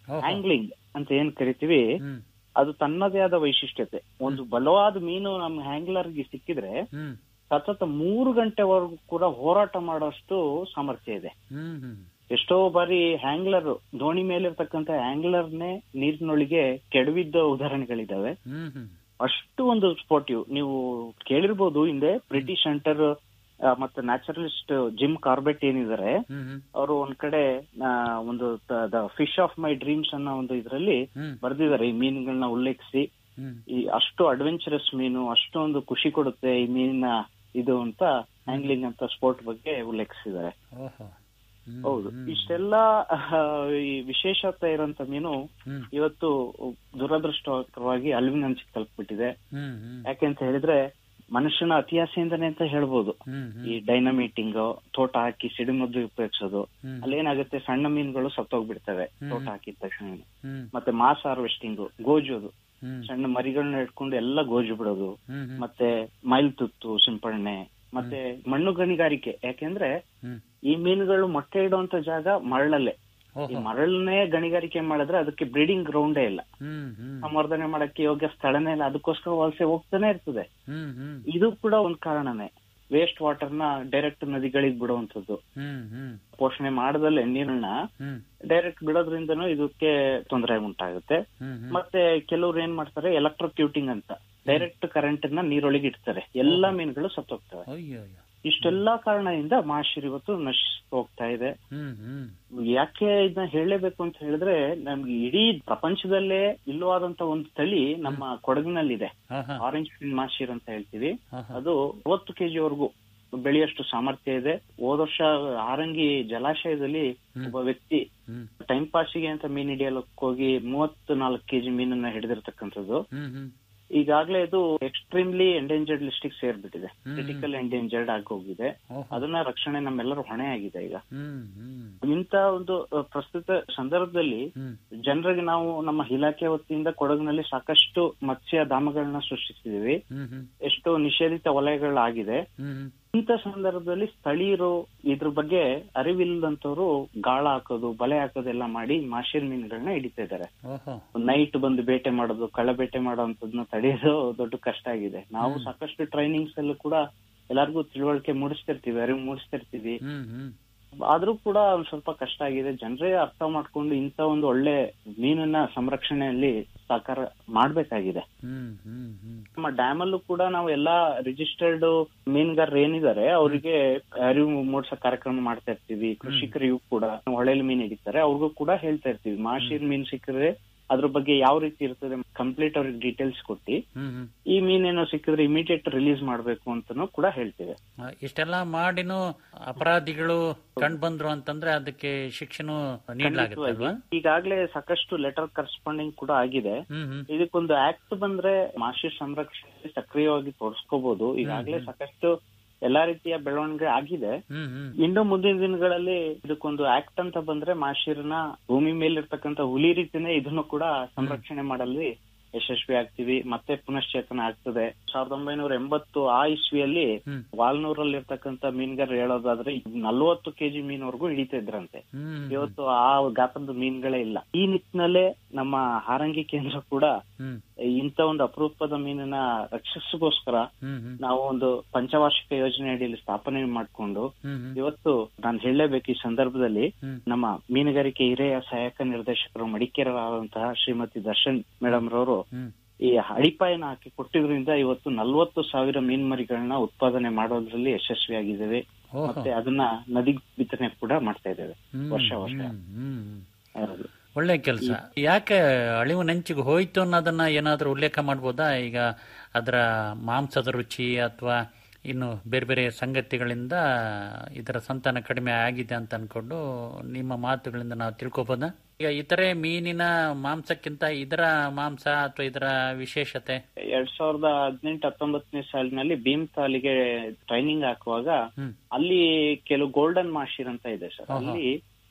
ಓಹೋ. ಹ್ಯಾಂಗ್ಲಿಂಗ್ ಅಂತ ಏನ್ ಕರಿತೀವಿ ಹ್ಮ್ ಅದು ತನ್ನದೇ ಆದ ವೈಶಿಷ್ಟ್ಯತೆ ಒಂದು ಬಲವಾದ ಮೀನು ನಮ್ಮ ಹ್ಯಾಂಗ್ಲರ್ಗೆ ಸಿಕ್ಕಿದ್ರೆ ಹ್ಮ್ ಸತತ ಮೂರು ಗಂಟೆವರೆಗೂ ಕೂಡ ಹೋರಾಟ ಮಾಡೋಷ್ಟು ಸಾಮರ್ಥ್ಯ ಇದೆ ಹ್ಮ್ ಹ್ಮ್ ಎಷ್ಟೋ ಬಾರಿ ಹ್ಯಾಂಗ್ಲರ್ ದೋಣಿ ಮೇಲಿರ್ತಕ್ಕಂಥ ಹ್ಯಾಂಗ್ಲರ್ನೇ ನೀರಿನೊಳಗೆ ಕೆಡವಿದ್ದ ಉದಾಹರಣೆಗಳಿದಾವೆ ಹ್ಮ್ ಹ್ಮ್ ಅಷ್ಟು ಒಂದು ಸ್ಪೋರ್ಟಿವ್ ನೀವು ಕೇಳಿರ್ಬೋದು ಹಿಂದೆ ಬ್ರಿಟಿಷ್ ಹಂಟರ್ ಮತ್ತೆ ನ್ಯಾಚುರಲಿಸ್ಟ್ ಜಿಮ್ ಕಾರ್ಬೆಟ್ ಏನಿದ್ದಾರೆ ಹ್ಮ್ ಹ್ಮ್ ಅವರು ಒಂದ್ ಕಡೆ ಆ, ಒಂದು the fish of my dreams ಅನ್ನೋ ಒಂದು ಇದರಲ್ಲಿ ಹ್ಮ್ ಬರ್ದಿದ್ದಾರೆ ಈ ಮೀನುಗಳನ್ನ ಉಲ್ಲೇಖಿಸಿ ಹ್ಮ್ ಈ ಅಷ್ಟು ಅಡ್ವೆಂಚರಸ್ ಮೀನು ಅಷ್ಟೊಂದು ಖುಷಿ ಕೊಡುತ್ತೆ ಈ ಮೀನಿನ ಇದು ಅಂತ ಹ್ಯಾಂಗ್ಲಿಂಗ್ ಅಂತ ಸ್ಪೋರ್ಟ್ ಬಗ್ಗೆ ಉಲ್ಲೇಖಿಸಿದ್ದಾರೆ ಓಹೋ ಹ್ಮ್, ಹೌದು ಹ್ಮ್. ಇಷ್ಟೆಲ್ಲ ಆಹ್, ಈ ವಿಶೇಷತೆ ಇರೋಂತ ಮೀನು ಹ್ಮ್ ಇವತ್ತು ದುರದೃಷ್ಟಕರವಾಗಿ ಅಳಿವಿನಂಚಿಗೆ ತಲುಪ್ಬಿಟ್ಟಿದೆ ಹ್ಮ್ ಹ್ಮ್ ಯಾಕೆಂತ ಹೇಳಿದ್ರೆ ಮನುಷ್ಯನ ಅತಿಯಾಸೆಯಿಂದನೇ ಅಂತ ಹೇಳ್ಬೋದು ಹ್ಮ್ ಹ್ಮ್ ಈ ಡೈನಮೀಟಿಂಗ್ ತೋಟ ಹಾಕಿ ಸಿಡಿಮದ್ದು ಉಪಯೋಗಿಸೋದು ಹ್ಮ್. ಅಲ್ಲೇನಾಗುತ್ತೆ ಸಣ್ಣ ಮೀನುಗಳು ಸತ್ತೋಗ್ಬಿಡ್ತವೆ ಹ್ಮ್. ತೋಟ ಹಾಕಿದ ತಕ್ಷಣ ಹ್ಮ್ ಮತ್ತೆ ಮಾಸ್ ಹಾರ್ವೆಸ್ಟಿಂಗ್ ಗೋಜೋದು ಹ್ಮ್ ಸಣ್ಣ ಮರಿಗಳನ್ನ ಇಟ್ಕೊಂಡು ಎಲ್ಲ ಗೋಜು ಬಿಡೋದು ಹ್ಮ್ ಹ್ಮ್ ಮತ್ತೆ ಮೈಲ್ ತುತ್ತು ಸಿಂಪಡಣೆ ಮತ್ತೆ ಮಣ್ಣು ಗಣಿಗಾರಿಕೆ ಯಾಕೆಂದ್ರೆ ಹ್ಮ್ ಈ ಮೀನುಗಳು ಮೊಟ್ಟೆ ಇಡುವಂತ ಜಾಗ ಮರಳಲ್ಲೇ ಈ ಓಹೋ ಮರಳನ್ನೇ ಗಣಿಗಾರಿಕೆ ಮಾಡಿದ್ರೆ ಅದಕ್ಕೆ ಬ್ರೀಡಿಂಗ್ ಗ್ರೌಂಡೇ ಇಲ್ಲ ಹ್ಮ್ ಹ್ಮ್ ಸಂವರ್ಧನೆ ಮಾಡಕ್ಕೆ ಯೋಗ್ಯ ಸ್ಥಳನೇ ಇಲ್ಲ ಅದಕ್ಕೋಸ್ಕರ ವಲಸೆ ಹೋಗ್ತಾನೆ ಇರ್ತದೆ ಹ್ಮ್ ಹ್ಮ್ ಇದು ಕೂಡ ಒಂದ್ ಕಾರಣನೇ ವೇಸ್ಟ್ ವಾಟರ್ ನ ಡೈರೆಕ್ಟ್ ನದಿಗಳಿಗೆ ಬಿಡುವಂತದ್ದು ಹ್ಮ್ ಹ್ಮ್ ಪೋಷಣೆ ಮಾಡದಲ್ಲೇ ನೀರನ್ನ ಹ್ಮ್ ಡೈರೆಕ್ಟ್ ಬಿಡೋದ್ರಿಂದನೂ ಇದಕ್ಕೆ ತೊಂದರೆ ಉಂಟಾಗುತ್ತೆ ಹ್ಮ್ ಹ್ಮ್ ಮತ್ತೆ ಕೆಲವ್ರು ಏನ್ ಮಾಡ್ತಾರೆ ಎಲೆಕ್ಟ್ರೋಕ್ಯೂಟಿಂಗ್ ಅಂತ ಡೈರೆಕ್ಟ್ ಕರೆಂಟ್ ನ ನೀರೊಳಗೆ ಇಡ್ತಾರೆ ಎಲ್ಲಾ ಮೀನುಗಳು ಸತ್ತೋಗ್ತವೆ ಅಯ್ಯೋ ಅಯ್ಯೋ ಇಷ್ಟೆಲ್ಲಾ ಕಾರಣದಿಂದ ಮಾಶಿರ್ ಇವತ್ತು ನಶಿಸ್ತಾ ಹೋಗ್ತಾ ಇದೆ ಹ್ಮ್ ಹ್ಮ್ ಯಾಕೆ ಇದನ್ನ ಹೇಳಲೇಬೇಕು ಅಂತ ಹೇಳಿದ್ರೆ ನಮ್ಗೆ ಇಡೀ ಪ್ರಪಂಚದಲ್ಲೇ ಇಲ್ಲವಾದಂತ ಒಂದು ತಳಿ ನಮ್ಮ ಕೊಡಗಿನಲ್ಲಿದೆ ಹಾ ಹಾ ಆರೆಂಜ್ ಫಿನ್ ಮಾಶಿರ್ ಅಂತ ಹೇಳ್ತೀವಿ ಹಾ ಹಾ ಅದು ಅರವತ್ತು ಕೆಜಿ ವರೆಗೂ ಬೆಳೆಯಷ್ಟು ಸಾಮರ್ಥ್ಯ ಇದೆ ಹೋದ ವರ್ಷ ಆರಂಗಿ ಜಲಾಶಯದಲ್ಲಿ ಒಬ್ಬ ವ್ಯಕ್ತಿ ಹ್ಮ್ ಟೈಮ್ ಪಾಸಿಗೆ ಅಂತ ಮೀನ್ ಹಿಡಿಯಲಕ್ಕೆ ಹೋಗಿ ಮೂವತ್ತು ನಾಲ್ಕು ಕೆಜಿ ಮೀನನ್ನ ಹಿಡಿದಿರ್ತಕ್ಕಂಥದ್ದು ಹ್ಮ್ ಹ್ಮ್ ಈಗಾಗಲೇ ಇದು ಎಕ್ಸ್ಟ್ರೀಮ್ಲಿ ಎಂಡೇಂಜರ್ಡ್ ಲಿಸ್ಟಿಗೆ ಸೇರ್ಬಿಟ್ಟಿದೆ ಹ್ಮ್. ಕ್ರಿಟಿಕಲ್ ಎಂಡೇಂಜರ್ಡ್ ಆಗಿ ಹೋಗಿದೆ ಓಹೋ ಅದನ್ನ ರಕ್ಷಣೆ ನಮ್ಮೆಲ್ಲರ ಹೊಣೆ ಆಗಿದೆ ಈಗ ಹ್ಮ್ ಹ್ಮ್ ಇಂತ ಒಂದು ಅ, ಪ್ರಸ್ತುತ ಸಂದರ್ಭದಲ್ಲಿ ಹ್ಮ್ ಜನರಿಗೆ ನಾವು ನಮ್ಮ ಇಲಾಖೆ ವತಿಯಿಂದ ಕೊಡಗಿನಲ್ಲಿ ಸಾಕಷ್ಟು ಮತ್ಸ್ಯ ಧಾಮಗಳನ್ನ ಸೃಷ್ಟಿಸಿದೀವಿ ಹ್ಮ್ ಹ್ಮ್ ಎಷ್ಟೋ ನಿಷೇಧಿತ ವಲಯಗಳಾಗಿದೆ ಹ್ಮ್ ಹ್ಮ್ ಇಂಥ ಸಂದರ್ಭದಲ್ಲಿ ಸ್ಥಳೀಯರು ಇದ್ರ ಬಗ್ಗೆ ಅರಿವಿಲ್ಲದಂತವ್ರು ಗಾಳ ಹಾಕೋದು ಬಲೆ ಹಾಕೋದೆಲ್ಲ ಮಾಡಿ ಮಾಶಿರ್ ಮೀನುಗಳನ್ನ ಹಿಡಿತಾ ಇದ್ದಾರೆ ಓಹೋ ನೈಟ್ ಬಂದು ಬೇಟೆ ಮಾಡೋದು ಕಳ್ಳ ಬೇಟೆ ಮಾಡೋಂಥದ್ನ ತಡೆಯೋದು ದೊಡ್ಡ ಕಷ್ಟ ಆಗಿದೆ ನಾವು ಸಾಕಷ್ಟು ಟ್ರೈನಿಂಗ್ಸ್ ಅಲ್ಲೂ ಕೂಡ ಎಲ್ಲರಿಗೂ ತಿಳುವಳಿಕೆ ಮೂಡಿಸ್ತಿರ್ತೀವಿ ಅರಿವು ಮೂಡಿಸ್ತಿರ್ತೀವಿ ಹ್ಮ್ ಹ್ಮ್ ಆದ್ರೂ ಕೂಡ ಒಂದ್ ಸ್ವಲ್ಪ ಕಷ್ಟ ಆಗಿದೆ ಜನರೇ ಅರ್ಥ ಮಾಡ್ಕೊಂಡು ಇಂಥ ಒಂದು ಒಳ್ಳೆ ಮೀನನ್ನ ಸಂರಕ್ಷಣೆಯಲ್ಲಿ ಸಹಕಾರ ಮಾಡ್ಬೇಕಾಗಿದೆ ಹ್ಮ್ ಹ್ಮ್ ಹ್ಮ್ ನಮ್ಮ ಡ್ಯಾಮ್ ಅಲ್ಲೂ ಕೂಡ ನಾವು ಎಲ್ಲಾ ರಿಜಿಸ್ಟರ್ಡ್ ಮೀನುಗಾರರು ಏನಿದ್ದಾರೆ ಅವರಿಗೆ ಅರಿವು ಮೂಡಿಸೋ ಕಾರ್ಯಕ್ರಮ ಮಾಡ್ತಾ ಇರ್ತೀವಿ ಕೃಷಿಕರಿಗೂ ಕೂಡ ಹೊಳೆಲಿ ಮೀನ್ ಹಿಡಿತಾರೆ ಅವ್ರಿಗೂ ಕೂಡ ಹೇಳ್ತಾ ಇರ್ತೀವಿ ಮಾಶೀರ್ ಮೀನ್ ಸಿಕ್ಕಿದ್ರೆ ಅದ್ರ ಬಗ್ಗೆ ಯಾವ ರೀತಿ ಇರ್ತದೆ ಕಂಪ್ಲೀಟ್ ಅವ್ರಿಗೆ ಡೀಟೇಲ್ಸ್ ಕೊಟ್ಟು ಹ್ಮ್ ಹ್ಮ್ ಈ ಮೀನೇನೋ ಸಿಕ್ಕಿದ್ರೆ ಇಮಿಡಿಯೇಟ್ ರಿಲೀಸ್ ಮಾಡ್ಬೇಕು ಅಂತಾನು ಕೂಡ ಹೇಳ್ತೇವೆ ಆ, ಇಷ್ಟೆಲ್ಲ ಮಾಡಿನೂ ಅಪರಾಧಿಗಳು ಕಂಡು ಬಂದ್ರು ಅಂತಂದ್ರೆ ಅದಕ್ಕೆ ಶಿಕ್ಷೆನೂ ನೀಡಲಾಗುತ್ತೆ ಅಲ್ವಾ ಈಗಾಗಲೇ ಸಾಕಷ್ಟು ಲೆಟರ್ ಕರೆಸ್ಪಾಂಡಿಂಗ್ ಕೂಡ ಆಗಿದೆ ಹ್ಮ್ ಹ್ಮ್ ಇದಕ್ಕೊಂದು ಆಕ್ಟ್ ಬಂದ್ರೆ ಮಾಶಿ ಸಂರಕ್ಷಣೆ ಸಕ್ರಿಯವಾಗಿ ತೋರಿಸ್ಕೋಬಹುದು ಈಗಾಗಲೇ ಸಾಕಷ್ಟು ಎಲ್ಲಾ ರೀತಿಯ ಬೆಳವಣಿಗೆ ಆಗಿದೆ ಹ್ಮ್ ಹ್ಮ್ ಇನ್ನು ಮುಂದಿನ ದಿನಗಳಲ್ಲಿ ಇದಕ್ಕೊಂದು ಆಕ್ಟ್ ಅಂತ ಬಂದ್ರೆ ಮಾಶಿರ್ನ ಭೂಮಿ ಮೇಲಿರ್ತಕ್ಕಂಥ ಹುಲಿ ರೀತಿನೇ ಇದನ್ನು ಕೂಡ ಸಂರಕ್ಷಣೆ ಮಾಡಲ್ಲಿ ಯಶಸ್ವಿ ಆಗ್ತೀವಿ ಮತ್ತೆ ಪುನಶ್ಚೇತನ ಆಗ್ತದೆ ಸಾವಿರದ ಒಂಬೈನೂರ ಎಂಬತ್ತು ಆ ಇಸ್ವಿಯಲ್ಲಿ ಹ್ಮ್. ವಾಲ್ನೂರಲ್ಲಿ ಇರ್ತಕ್ಕಂಥ ಮೀನುಗಾರರು ಹೇಳೋದಾದ್ರೆ ನಲ್ವತ್ತು ಕೆಜಿ ಮೀನ್ವರೆಗೂ ಹಿಡಿತಾ ಇದ್ರಂತೆ ಹ್ಮ್ ಇವತ್ತು ಆ ಗಾತ್ರದ ಮೀನುಗಳೇ ಇಲ್ಲ ಈ ನಿಟ್ಟಿನಲ್ಲೇ ನಮ್ಮ ಹಾರಂಗಿ ಕೇಂದ್ರ ಕೂಡ ಹ್ಮ್ ಇಂಥ ಒಂದು ಅಪರೂಪದ ಮೀನನ್ನ ರಕ್ಷಿಸಗೋಸ್ಕರ ಹ್ಮ್ ಹ್ಮ್ ನಾವು ಒಂದು ಪಂಚವಾರ್ಷಿಕ ಯೋಜನೆ ಅಡಿಯಲ್ಲಿ ಸ್ಥಾಪನೆ ಮಾಡಿಕೊಂಡು ಹ್ಮ್ ಹ್ಮ್ ಇವತ್ತು ನಾನು ಹೇಳಲೇಬೇಕು ಈ ಸಂದರ್ಭದಲ್ಲಿ ಹ್ಮ್. ನಮ್ಮ ಮೀನುಗಾರಿಕೆ ಹಿರಿಯ ಸಹಾಯಕ ನಿರ್ದೇಶಕರು ಮಡಿಕೇರರಾದಂತಹ ಶ್ರೀಮತಿ ದರ್ಶನ್ ಮೇಡಮ್ ರವರು ಹ್ಮ್ ಈ ಅಡಿಪಾಯನ ಹಾಕಿ ಕೊಟ್ಟಿದ್ರಿಂದ ಇವತ್ತು ನಲ್ವತ್ತು ಸಾವಿರ ಮೀನ್ಮರಿಗಳನ್ನ ಉತ್ಪಾದನೆ ಮಾಡೋದ್ರಲ್ಲಿ ಯಶಸ್ವಿಯಾಗಿದ್ದೇವೆ ಓಹೋ. ಮತ್ತೆ ಅದನ್ನ ನದಿ ಬಿತ್ತನೆ ಕೂಡ ಮಾಡ್ತಾ ಇದ್ದೇವೆ ಹ್ಮ್, ವರ್ಷ ವರ್ಷ ಹ್ಮ್, ಹ್ಮ್. ಹೌದು ಒಳ್ಳೆ ಕೆಲಸ ಯಾಕೆ ಅಳಿವು ನಂಚಿಗೆ ಹೋಯ್ತು ಅನ್ನೋದನ್ನ ಏನಾದ್ರೂ ಉಲ್ಲೇಖ ಮಾಡ್ಬೋದಾ ಈಗ ಅದರ ಮಾಂಸದ ರುಚಿ ಅಥವಾ ಇನ್ನು ಬೇರೆ ಬೇರೆ ಸಂಗತಿಗಳಿಂದ ಇದರ ಸಂತಾನ ಕಡಿಮೆ ಆಗಿದೆ ಅಂತ ಅನ್ಕೊಂಡು ನಿಮ್ಮ ಮಾತುಗಳಿಂದ ನಾವು ತಿಳ್ಕೊಬೋದಾ ಈಗ ಇತರೆ ಮೀನಿನ ಮಾಂಸಕ್ಕಿಂತ ಇದರ ಮಾಂಸ ಅಥವಾ ಇದರ ವಿಶೇಷತೆ ಎರಡ್ ಸಾವಿರದ ಹದಿನೆಂಟು ಹತ್ತೊಂಬತ್ತನೇ ಸಾಲಿನಲ್ಲಿ ಭೀಮ್ ತಾಲಿಗೆ ಟ್ರೈನಿಂಗ್ ಹಾಕುವಾಗ ಹ್ಮ್ ಅಲ್ಲಿ ಕೆಲವು ಗೋಲ್ಡನ್ ಮಾಶಿರ್ ಅಂತ ಇದೆ ಸರ್ ಅಲ್ಲಿ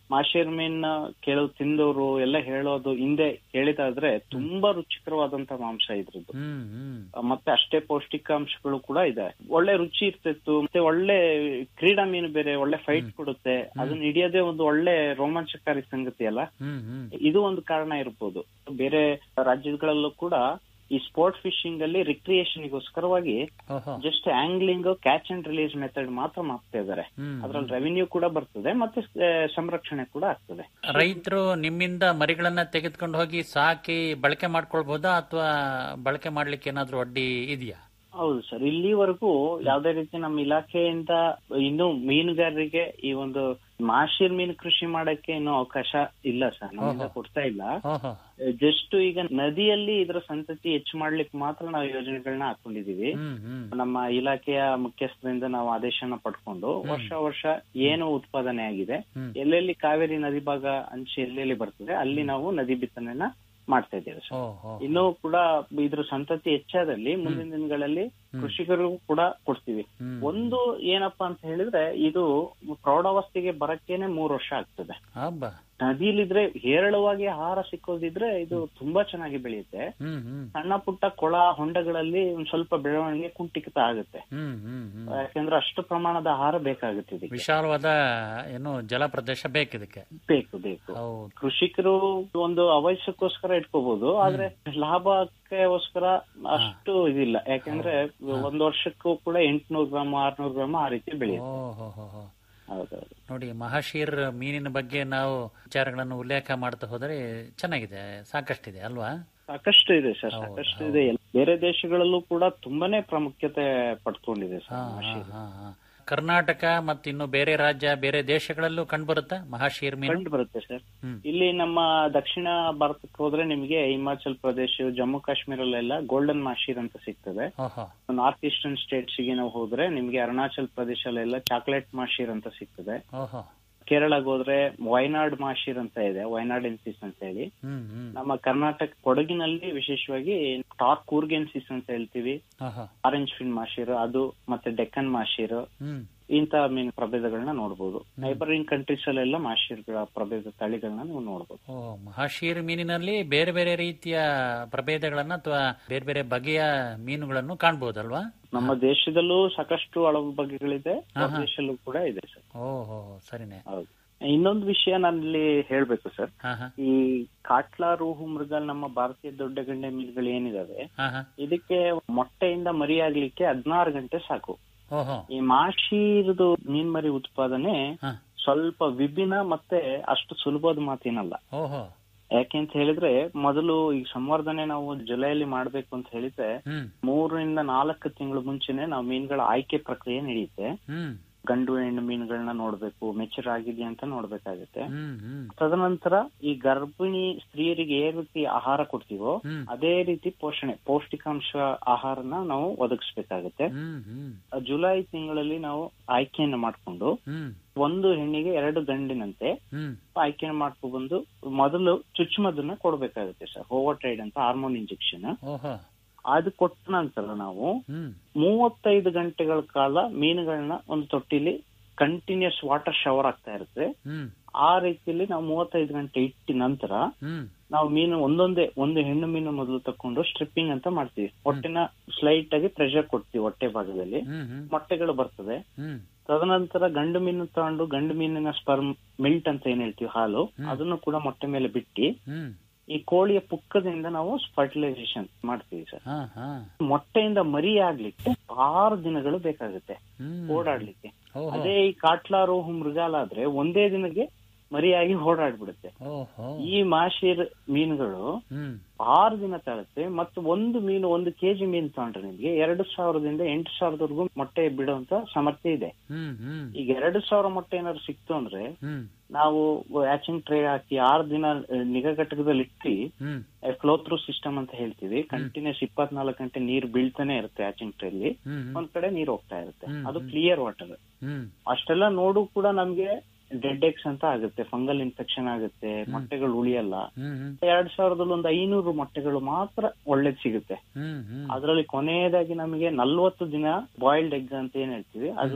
ಮಾಶೇರ್ ಮೀನ್ ಕೆಲವು ತಿಂದವರು ಎಲ್ಲ ಹೇಳೋದು ಹಿಂದೆ ಕೇಳಿದಾದ್ರೆ ತುಂಬಾ ರುಚಿಕರವಾದಂತ ಮಾಂಸ ಇದ್ರದ್ದು ಹ್ಮ್ ಹ್ಮ್ ಮತ್ತೆ ಅಷ್ಟೇ ಪೌಷ್ಟಿಕಾಂಶಗಳು ಕೂಡ ಇದೆ ಒಳ್ಳೆ ರುಚಿ ಇರ್ತಿತ್ತು ಮತ್ತೆ ಒಳ್ಳೆ ಕ್ರೀಡಾ ಮೀನು ಬೇರೆ ಒಳ್ಳೆ ಫೈಟ್ ಕೊಡುತ್ತೆ ಅದನ್ನ ಹಿಡಿಯೋದೇ ಒಂದು ಒಳ್ಳೆ ರೋಮಾಂಚಕಾರಿ ಸಂಗತಿ ಅಲ್ಲ ಹ್ಮ್ ಹ್ಮ್ ಇದು ಒಂದು ಕಾರಣ ಇರ್ಬೋದು ಬೇರೆ ರಾಜ್ಯಗಳಲ್ಲೂ ಕೂಡ ಈ ಸ್ಪೋರ್ಟ್ ಫಿಶಿಂಗ್ ಅಲ್ಲಿ ರಿಕ್ರಿಯೇಷನ್ ಗೋಸ್ಕರವಾಗಿ ಓಹೋ just angling catch and release method ಮಾತ್ರ ಮಾಡ್ತಾ ಇದ್ದಾರೆ ಹ್ಮ್ ಅದ್ರಲ್ಲಿ ರೆವಿನ್ಯೂ ಕೂಡ ಬರ್ತದೆ ಮತ್ತೆ ಆ, ಸಂರಕ್ಷಣೆ ಕೂಡ ಆಗ್ತದೆ ರೈತರು ನಿಮ್ಮಿಂದ ಮರಿಗಳನ್ನ ತೆಗೆದುಕೊಂಡು ಹೋಗಿ ಸಾಕಿ ಬಳಕೆ ಮಾಡ್ಕೊಳ್ಬಹುದಾ ಅಥವಾ ಬಳಕೆ ಮಾಡ್ಲಿಕ್ಕೆ ಏನಾದ್ರೂ ಅಡ್ಡಿ ಇದೆಯಾ ಹೌದು ಸರ್ ಇಲ್ಲಿವರೆಗೂ ಯಾವ್ದೇ ರೀತಿ ನಮ್ಮ ಇಲಾಖೆಯಿಂದ ಇನ್ನು ಮೀನುಗಾರರಿಗೆ ಈ ಒಂದು ಮಾಶೀರ್ ಮೀನು ಕೃಷಿ ಮಾಡಕ್ಕೆ ಇನ್ನೂ ಅವಕಾಶ ಇಲ್ಲ ಸರ್ ನಮ್ಮಿಂದ ಓಹೋ. ಕೊಡ್ತಾ ಇಲ್ಲ ಓಹೋ ಜಸ್ಟ್ ಈಗ ನದಿಯಲ್ಲಿ ಇದರ ಸಂತತಿ ಹೆಚ್ಚು ಮಾಡ್ಲಿಕ್ಕೆ ಮಾತ್ರ ನಾವು ಯೋಜನೆಗಳನ್ನ ಹಾಕೊಂಡಿದೀವಿ ಹ್ಮ್ ಹ್ಮ್ ನಮ್ಮ ಇಲಾಖೆಯ ಮುಖ್ಯಸ್ಥರಿಂದ ನಾವು ಆದೇಶನ ಪಡ್ಕೊಂಡು ವರ್ಷ ವರ್ಷ ಏನು ಉತ್ಪಾದನೆ ಆಗಿದೆ ಹ್ಮ್. ಎಲ್ಲೆಲ್ಲಿ ಕಾವೇರಿ ನದಿ ಭಾಗ ಅಂಚೆ ಎಲ್ಲೆಲ್ಲಿ ಬರ್ತದೆ ಅಲ್ಲಿ ನಾವು ನದಿ ಬಿತ್ತನೆನ ಮಾಡ್ತಾ ಇದ್ದೇವೆ ಸರ್ ಓಹೋ ಇನ್ನೂ ಕೂಡ ಇದ್ರ ಸಂತತಿ ಹೆಚ್ಚಾದಲ್ಲಿ ಮುಂದಿನ ದಿನಗಳಲ್ಲಿ ಕೃಷಿಕರಿಗೂ ಕೂಡ ಕೊಡ್ತೀವಿ ಹ್ಮ್. ಒಂದು ಏನಪ್ಪಾ ಅಂತ ಹೇಳಿದ್ರೆ ಇದು ಪ್ರೌಢಾವಸ್ಥೆಗೆ ಬರಕ್ಕೇನೆ ಮೂರು ವರ್ಷ ಆಗ್ತದೆ ಹಬ್ಬ ನದಿಲಿದ್ರೆ ಹೇರಳವಾಗಿ ಆಹಾರ ಸಿಕ್ಕೋದಿದ್ರೆ ಇದು ತುಂಬಾ ಚೆನ್ನಾಗಿ ಬೆಳೆಯುತ್ತೆ ಹ್ಮ್ ಹ್ಮ್ ಸಣ್ಣ ಪುಟ್ಟ ಕೊಳ ಹೊಂಡಗಳಲ್ಲಿ ಒಂದ್ ಸ್ವಲ್ಪ ಬೆಳವಣಿಗೆ ಕುಂಠಿತ ಆಗುತ್ತೆ ಹ್ಮ್ ಹ್ಮ್ ಹ್ಮ್ ಯಾಕಂದ್ರೆ ಅಷ್ಟು ಪ್ರಮಾಣದ ಆಹಾರ ಬೇಕಾಗುತ್ತೆ ಇದಕ್ಕೆ ವಿಶಾಲವಾದ ಏನು ಜಲ ಪ್ರದೇಶ ಬೇಕಿದಕ್ಕೆ ಬೇಕು ಬೇಕು ಹೌದು ಕೃಷಿಕರು ಒಂದು ಅವಶ್ಯಕ್ಕೋಸ್ಕರ ಇಟ್ಕೋಬಹುದು ಆದ್ರೆ ಲಾಭಕ್ಕೋಸ್ಕರ ಅಷ್ಟು ಇದಿಲ್ಲ ಯಾಕಂದ್ರೆ ಒಂದ್ ವರ್ಷಕ್ಕೂ ಕೂಡ ಎಂಟ್ನೂರು ಗ್ರಾಮ್ ಆರ್ನೂರು ಗ್ರಾಮ್ ಆ ರೀತಿ ಬೆಳೆಯುತ್ತೆ ಓಹೋ ಹೋ ಹೋ ಹೌದೌದು ನೋಡಿ ಮಹಾಶೀರ್ ಮೀನಿನ ಬಗ್ಗೆ ನಾವು ವಿಚಾರಗಳನ್ನು ಉಲ್ಲೇಖ ಮಾಡ್ತಾ ಹೋದರೆ ಚೆನ್ನಾಗಿದೆ ಸಾಕಷ್ಟಿದೆ ಅಲ್ವಾ ಸಾಕಷ್ಟು ಇದೆ ಸರ್ ಹೌದು, ಸಾಕಷ್ಟು ಇದೆ ಎಲ್- ಬೇರೆ ದೇಶಗಳಲ್ಲೂ ಕೂಡ ತುಂಬಾನೇ ಪ್ರಾಮುಖ್ಯತೆ ಪಡ್ಕೊಂಡಿದೆ ಹಾ, ಸರ್ ಹಾ, ಹಾ, ಹಾ. ಕರ್ನಾಟಕ ಮತ್ತು ಇನ್ನು ಬೇರೆ ರಾಜ್ಯ ಬೇರೆ ದೇಶಗಳಲ್ಲೂ ಕಂಡುಬರುತ್ತಾ ಮಹಾಶೀರ್ ಮೀನು ಕಂಡು ಬರುತ್ತೆ ಸರ್ ಹ್ಮ್. ಇಲ್ಲಿ ನಮ್ಮ ದಕ್ಷಿಣ ಭಾರತಕ್ಕೆ ಹೋದ್ರೆ ನಿಮಗೆ ಹಿಮಾಚಲ್ ಪ್ರದೇಶ ಜಮ್ಮು ಕಾಶ್ಮೀರಲ್ಲೆಲ್ಲ ಗೋಲ್ಡನ್ ಮಾಶೀರ್ ಅಂತ ಸಿಗ್ತದೆ ಓಹೋ ನಾರ್ತ್ ಈಸ್ಟರ್ನ್ ಸ್ಟೇಟ್ಸ್ ಗೆ ನಾವು ಹೋದ್ರೆ ನಿಮ್ಗೆ ಅರುಣಾಚಲ್ ಪ್ರದೇಶಲ್ಲೆಲ್ಲ ಚಾಕ್ಲೇಟ್ ಮಾಶೀರ್ ಅಂತ ಸಿಗ್ತದೆ ಓಹೋ ಕೇರಳಗೆ ಹೋದ್ರೆ ವಯನಾಡ್ ಮಾಶೀರ್ ಅಂತ ಇದೆ ವಯನಾಡ್ ಎನ್ಸಿಸ್ ಅಂತ ಹೇಳಿ ಹ್ಮ್ ಹ್ಮ್ ನಮ್ಮ ಕರ್ನಾಟಕ ಕೊಡಗಿನಲ್ಲಿ ವಿಶೇಷವಾಗಿ ಟಾರ್ಕ್ ಕೂರ್ಗೆನ್ಸಿಸ್ ಅಂತ ಹೇಳ್ತೀವಿ ಓಹೋ ಆರೆಂಜ್ ಫಿನ್ ಮಾಶೀರ್ ಅದು ಮತ್ತೆ ಡೆಕ್ಕನ್ ಮಾಶೀರ್ ಹ್ಮ್ ಇಂತ ಮೀನು ಪ್ರಭೇದಗಳನ್ನ ನೋಡಬಹುದು ನೈಬರಿಂಗ್ ಕಂಟ್ರೀಸ್ ಅಲ್ಲೆಲ್ಲ ಮಾಶೀರ್ಗಳ ಪ್ರಭೇದ ತಳಿಗಳನ್ನ ನೀವು ನೋಡಬಹುದು ಓ ಮಹಾಶೀರ್ ಮೀನಿನಲ್ಲಿ ಬೇರೆ ಬೇರೆ ರೀತಿಯ ಪ್ರಭೇದಗಳನ್ನ ಅಥವಾ ಬೇರೆ ಬೇರೆ ಬಗೆಯ ಮೀನುಗಳನ್ನು ಕಾಣಬಹುದಲ್ವಾ ನಮ್ಮ ದೇಶದಲ್ಲೂ ಸಾಕಷ್ಟು ಹಲವು ಬಗೆಗಳಿದೆ ಹಾ, ಹಾ. ದೇಶದಲ್ಲೂ ಕೂಡ ಇದೆ ಸರ್ ಓಹೋ ಸರಿನೇ ಹೌದು ಇನ್ನೊಂದು ವಿಷಯ ನಾನಿಲ್ಲಿ ಹೇಳ್ಬೇಕು ಸರ್ ಹಾ ಹಾ ಈ ಕಾಟ್ಲಾ ರೂಹು ಮೃಗಲ್ ನಮ್ಮ ಭಾರತೀಯ ದೊಡ್ಡ ಗಂಡೆ ಮೀನುಗಳು ಏನಿದಾವೆ ಹಾ ಹಾ ಇದಕ್ಕೆ ಮೊಟ್ಟೆಯಿಂದ ಮರಿ ಆಗ್ಲಿಕ್ಕೆ ಹದಿನಾರು ಗಂಟೆ ಸಾಕು ಓಹೋ ಈ ಮಾಶೀರ್ದು ಮೀನ್ ಮರಿ ಉತ್ಪಾದನೆ ಹಾ ಸ್ವಲ್ಪ ವಿಭಿನ್ನ ಮತ್ತೆ ಅಷ್ಟು ಸುಲಭದ ಮಾತೇನಲ್ಲ ಓಹೋ ಯಾಕೆ ಅಂತ ಹೇಳಿದ್ರೆ ಮೊದಲು ಈ ಸಂವರ್ಧನೆ ನಾವು ಜುಲೈಲಿ ಮಾಡ್ಬೇಕು ಅಂತ ಹೇಳಿದ್ರೆ ಹ್ಮ್ ಮೂರರಿಂದ ನಾಲ್ಕು ತಿಂಗಳು ಮುಂಚೆನೆ ನಾವು ಮೀನುಗಳ ಆಯ್ಕೆ ಪ್ರಕ್ರಿಯೆ ನಡೆಯುತ್ತೆ ಹ್ಮ್ ಗಂಡು ಹೆಣ್ಣು ಮೀನುಗಳನ್ನ ನೋಡ್ಬೇಕು ಮೆಚೂರ್ ಆಗಿದೆ ಅಂತ ನೋಡ್ಬೇಕಾಗುತ್ತೆ ಹ್ಮ್ ಹ್ಮ್ ತದನಂತರ ಈ ಗರ್ಭಿಣಿ ಸ್ತ್ರೀಯರಿಗೆ ಏನ್ ರೀತಿ ಆಹಾರ ಕೊಡ್ತೀವೋ ಹ್ಮ್. ಅದೇ ರೀತಿ ಪೋಷಣೆ ಪೌಷ್ಟಿಕಾಂಶ ಆಹಾರನ ನಾವು ಒದಗಿಸ್ಬೇಕಾಗುತ್ತೆ ಹ್ಮ್ ಹ್ಮ್ ಜುಲೈ ತಿಂಗಳಲ್ಲಿ ನಾವು ಆಯ್ಕೆಯನ್ನು ಮಾಡ್ಕೊಂಡು ಹ್ಮ್ ಒಂದು ಹೆಣ್ಣಿಗೆ ಎರಡು ಗಂಡಿನಂತೆ ಹ್ಮ್ ಆಯ್ಕೆಯನ್ನು ಮಾಡ್ಕೊಂಡು ಬಂದು ಮೊದಲು ಚುಚ್ಚುಮದ್ದನ್ನ ಕೊಡ್ಬೇಕಾಗುತ್ತೆ ಸರ್ ಓವರ್ಟೈಡ್ ಅಂತ ಹಾರ್ಮೋನ್ ಇಂಜೆಕ್ಷನ್ ಓಹೋ ಅದು ಕೊಟ್ಟ ನಂತರ ನಾವು ಹ್ಮ್ ಮೂವತ್ತೈದು ಗಂಟೆಗಳ ಕಾಲ ಮೀನುಗಳನ್ನ ಒಂದು ತೊಟ್ಟಿಲಿ ಕಂಟಿನ್ಯೂಸ್ ವಾಟರ್ ಶವರ್ ಆಗ್ತಾ ಇರುತ್ತೆ ಹ್ಮ್ ಆ ರೀತಿಯಲ್ಲಿ ನಾವು ಮೂವತ್ತೈದು ಗಂಟೆ ಇಟ್ಟ ನಂತರ ಹ್ಮ್ ನಾವು ಮೀನು ಒಂದೊಂದೇ ಒಂದು ಹೆಣ್ಣು ಮೀನು ಮೊದಲು ತಕೊಂಡು ಸ್ಟ್ರಿಪ್ಪಿಂಗ್ ಅಂತ ಮಾಡ್ತೀವಿ ಹೊಟ್ಟೆನ ಸ್ಲೈಟ್ ಆಗಿ ಪ್ರೆಷರ್ ಕೊಡ್ತೀವಿ ಹೊಟ್ಟೆ ಭಾಗದಲ್ಲಿ ಹ್ಮ್ ಹ್ಮ್ ಮೊಟ್ಟೆಗಳು ಬರ್ತದೆ ಹ್ಮ್ ತದನಂತರ ಗಂಡು ಮೀನು ತಗೊಂಡು ಗಂಡು ಮೀನಿನ ಸ್ಪರ್ಮ್ ಮಿಲ್ಟ್ ಅಂತ ಏನ್ ಹೇಳ್ತೀವಿ ಹಾಲು ಅದನ್ನು ಕೂಡ ಮೊಟ್ಟೆ ಮೇಲೆ ಬಿಟ್ಟು ಹ್ಮ್ ಈ ಕೋಳಿಯ ಪುಕ್ಕದಿಂದ ನಾವು ಫರ್ಟಿಲೈಸೇಷನ್ ಮಾಡ್ತೀವಿ ಸರ್ ಹಾ ಹಾ ಮೊಟ್ಟೆಯಿಂದ ಮರಿ ಆಗ್ಲಿಕ್ಕೆ ಆರು ದಿನಗಳು ಬೇಕಾಗುತ್ತೆ ಹ್ಮ್ ಓಡಾಡ್ಲಿಕ್ಕೆ ಓಹೋ ಅದೇ ಈ ಕಾಟ್ಲಾರು ಮೃಗಾಲ ಆದ್ರೆ ಒಂದೇ ದಿನಕ್ಕೆ ಮರಿಯಾಗಿ ಓಡಾಡ್ಬಿಡುತ್ತೆ ಓಹೋ ಈ ಮಾಶೀರ್ ಮೀನುಗಳು ಹ್ಮ್ ಆರು ದಿನ ತಾಳುತ್ತೆ ಮತ್ತು ಒಂದು ಮೀನು ಒಂದು ಕೆಜಿ ಮೀನು ತಗೊಂಡ್ರೆ ನಿಮ್ಗೆ ಎರಡು ಸಾವಿರದಿಂದ ಎಂಟು ಸಾವಿರದವರೆಗೂ ಮೊಟ್ಟೆ ಬಿಡುವಂತ ಸಾಮರ್ಥ್ಯ ಇದೆ ಹ್ಮ್ ಹ್ಮ್ ಈಗ ಎರಡು ಸಾವಿರ ಮೊಟ್ಟೆ ಏನಾದ್ರು ಸಿಕ್ತು ಅಂದ್ರೆ ಹ್ಮ್ ನಾವು ಹ್ಯಾಚಿಂಗ್ ಟ್ರೇ ಹಾಕಿ ಆರು ದಿನ ಆ, ನಿಗಾ ಘಟಕದಲ್ಲಿ ಇಟ್ಟು ಹ್ಮ್ ಫ್ಲೋ ಥ್ರೂ ಸಿಸ್ಟಮ್ ಅಂತ ಹೇಳ್ತೀವಿ ಕಂಟಿನ್ಯೂಸ್ ಇಪ್ಪತ್ನಾಲ್ಕು ಗಂಟೆ ನೀರು ಬೀಳ್ತಾನೆ ಇರುತ್ತೆ ಹ್ಯಾಚಿಂಗ್ ಟ್ರೇ ಅಲ್ಲಿ ಹ್ಮ್ ಒಂದ್ ಕಡೆ ನೀರು ಹೋಗ್ತಾ ಇರುತ್ತೆ ಹ್ಮ್, ಅದು ಹ್ಮ್. ಕ್ಲಿಯರ್ ವಾಟರ್ ಹ್ಮ್ ಅಷ್ಟೆಲ್ಲ ನೋಡು ಕೂಡ ನಮ್ಗೆ ಡೆಡ್ ಎಕ್ಸ್ ಅಂತ ಆಗುತ್ತೆ ಫಂಗಲ್ ಇನ್ಫೆಕ್ಷನ್ ಆಗುತ್ತೆ ಮೊಟ್ಟೆಗಳು ಉಳಿಯಲ್ಲ ಹ್ಮ್ ಹ್ಮ್ ಎರಡ್ ಸಾವಿರದಲ್ಲಿ ಒಂದು ಐನೂರು ಮೊಟ್ಟೆಗಳು ಮಾತ್ರ ಒಳ್ಳೇದ್ ಸಿಗುತ್ತೆ ಹ್ಮ್ ಹ್ಮ್ ಅದರಲ್ಲಿ ಕೊನೆಯದಾಗಿ ನಮಗೆ ನಲ್ವತ್ತು ದಿನ ಬಾಯ್ಲ್ಡ್ ಎಗ್ ಅಂತ ಏನ್ ಹೇಳ್ತೀವಿ ಅದು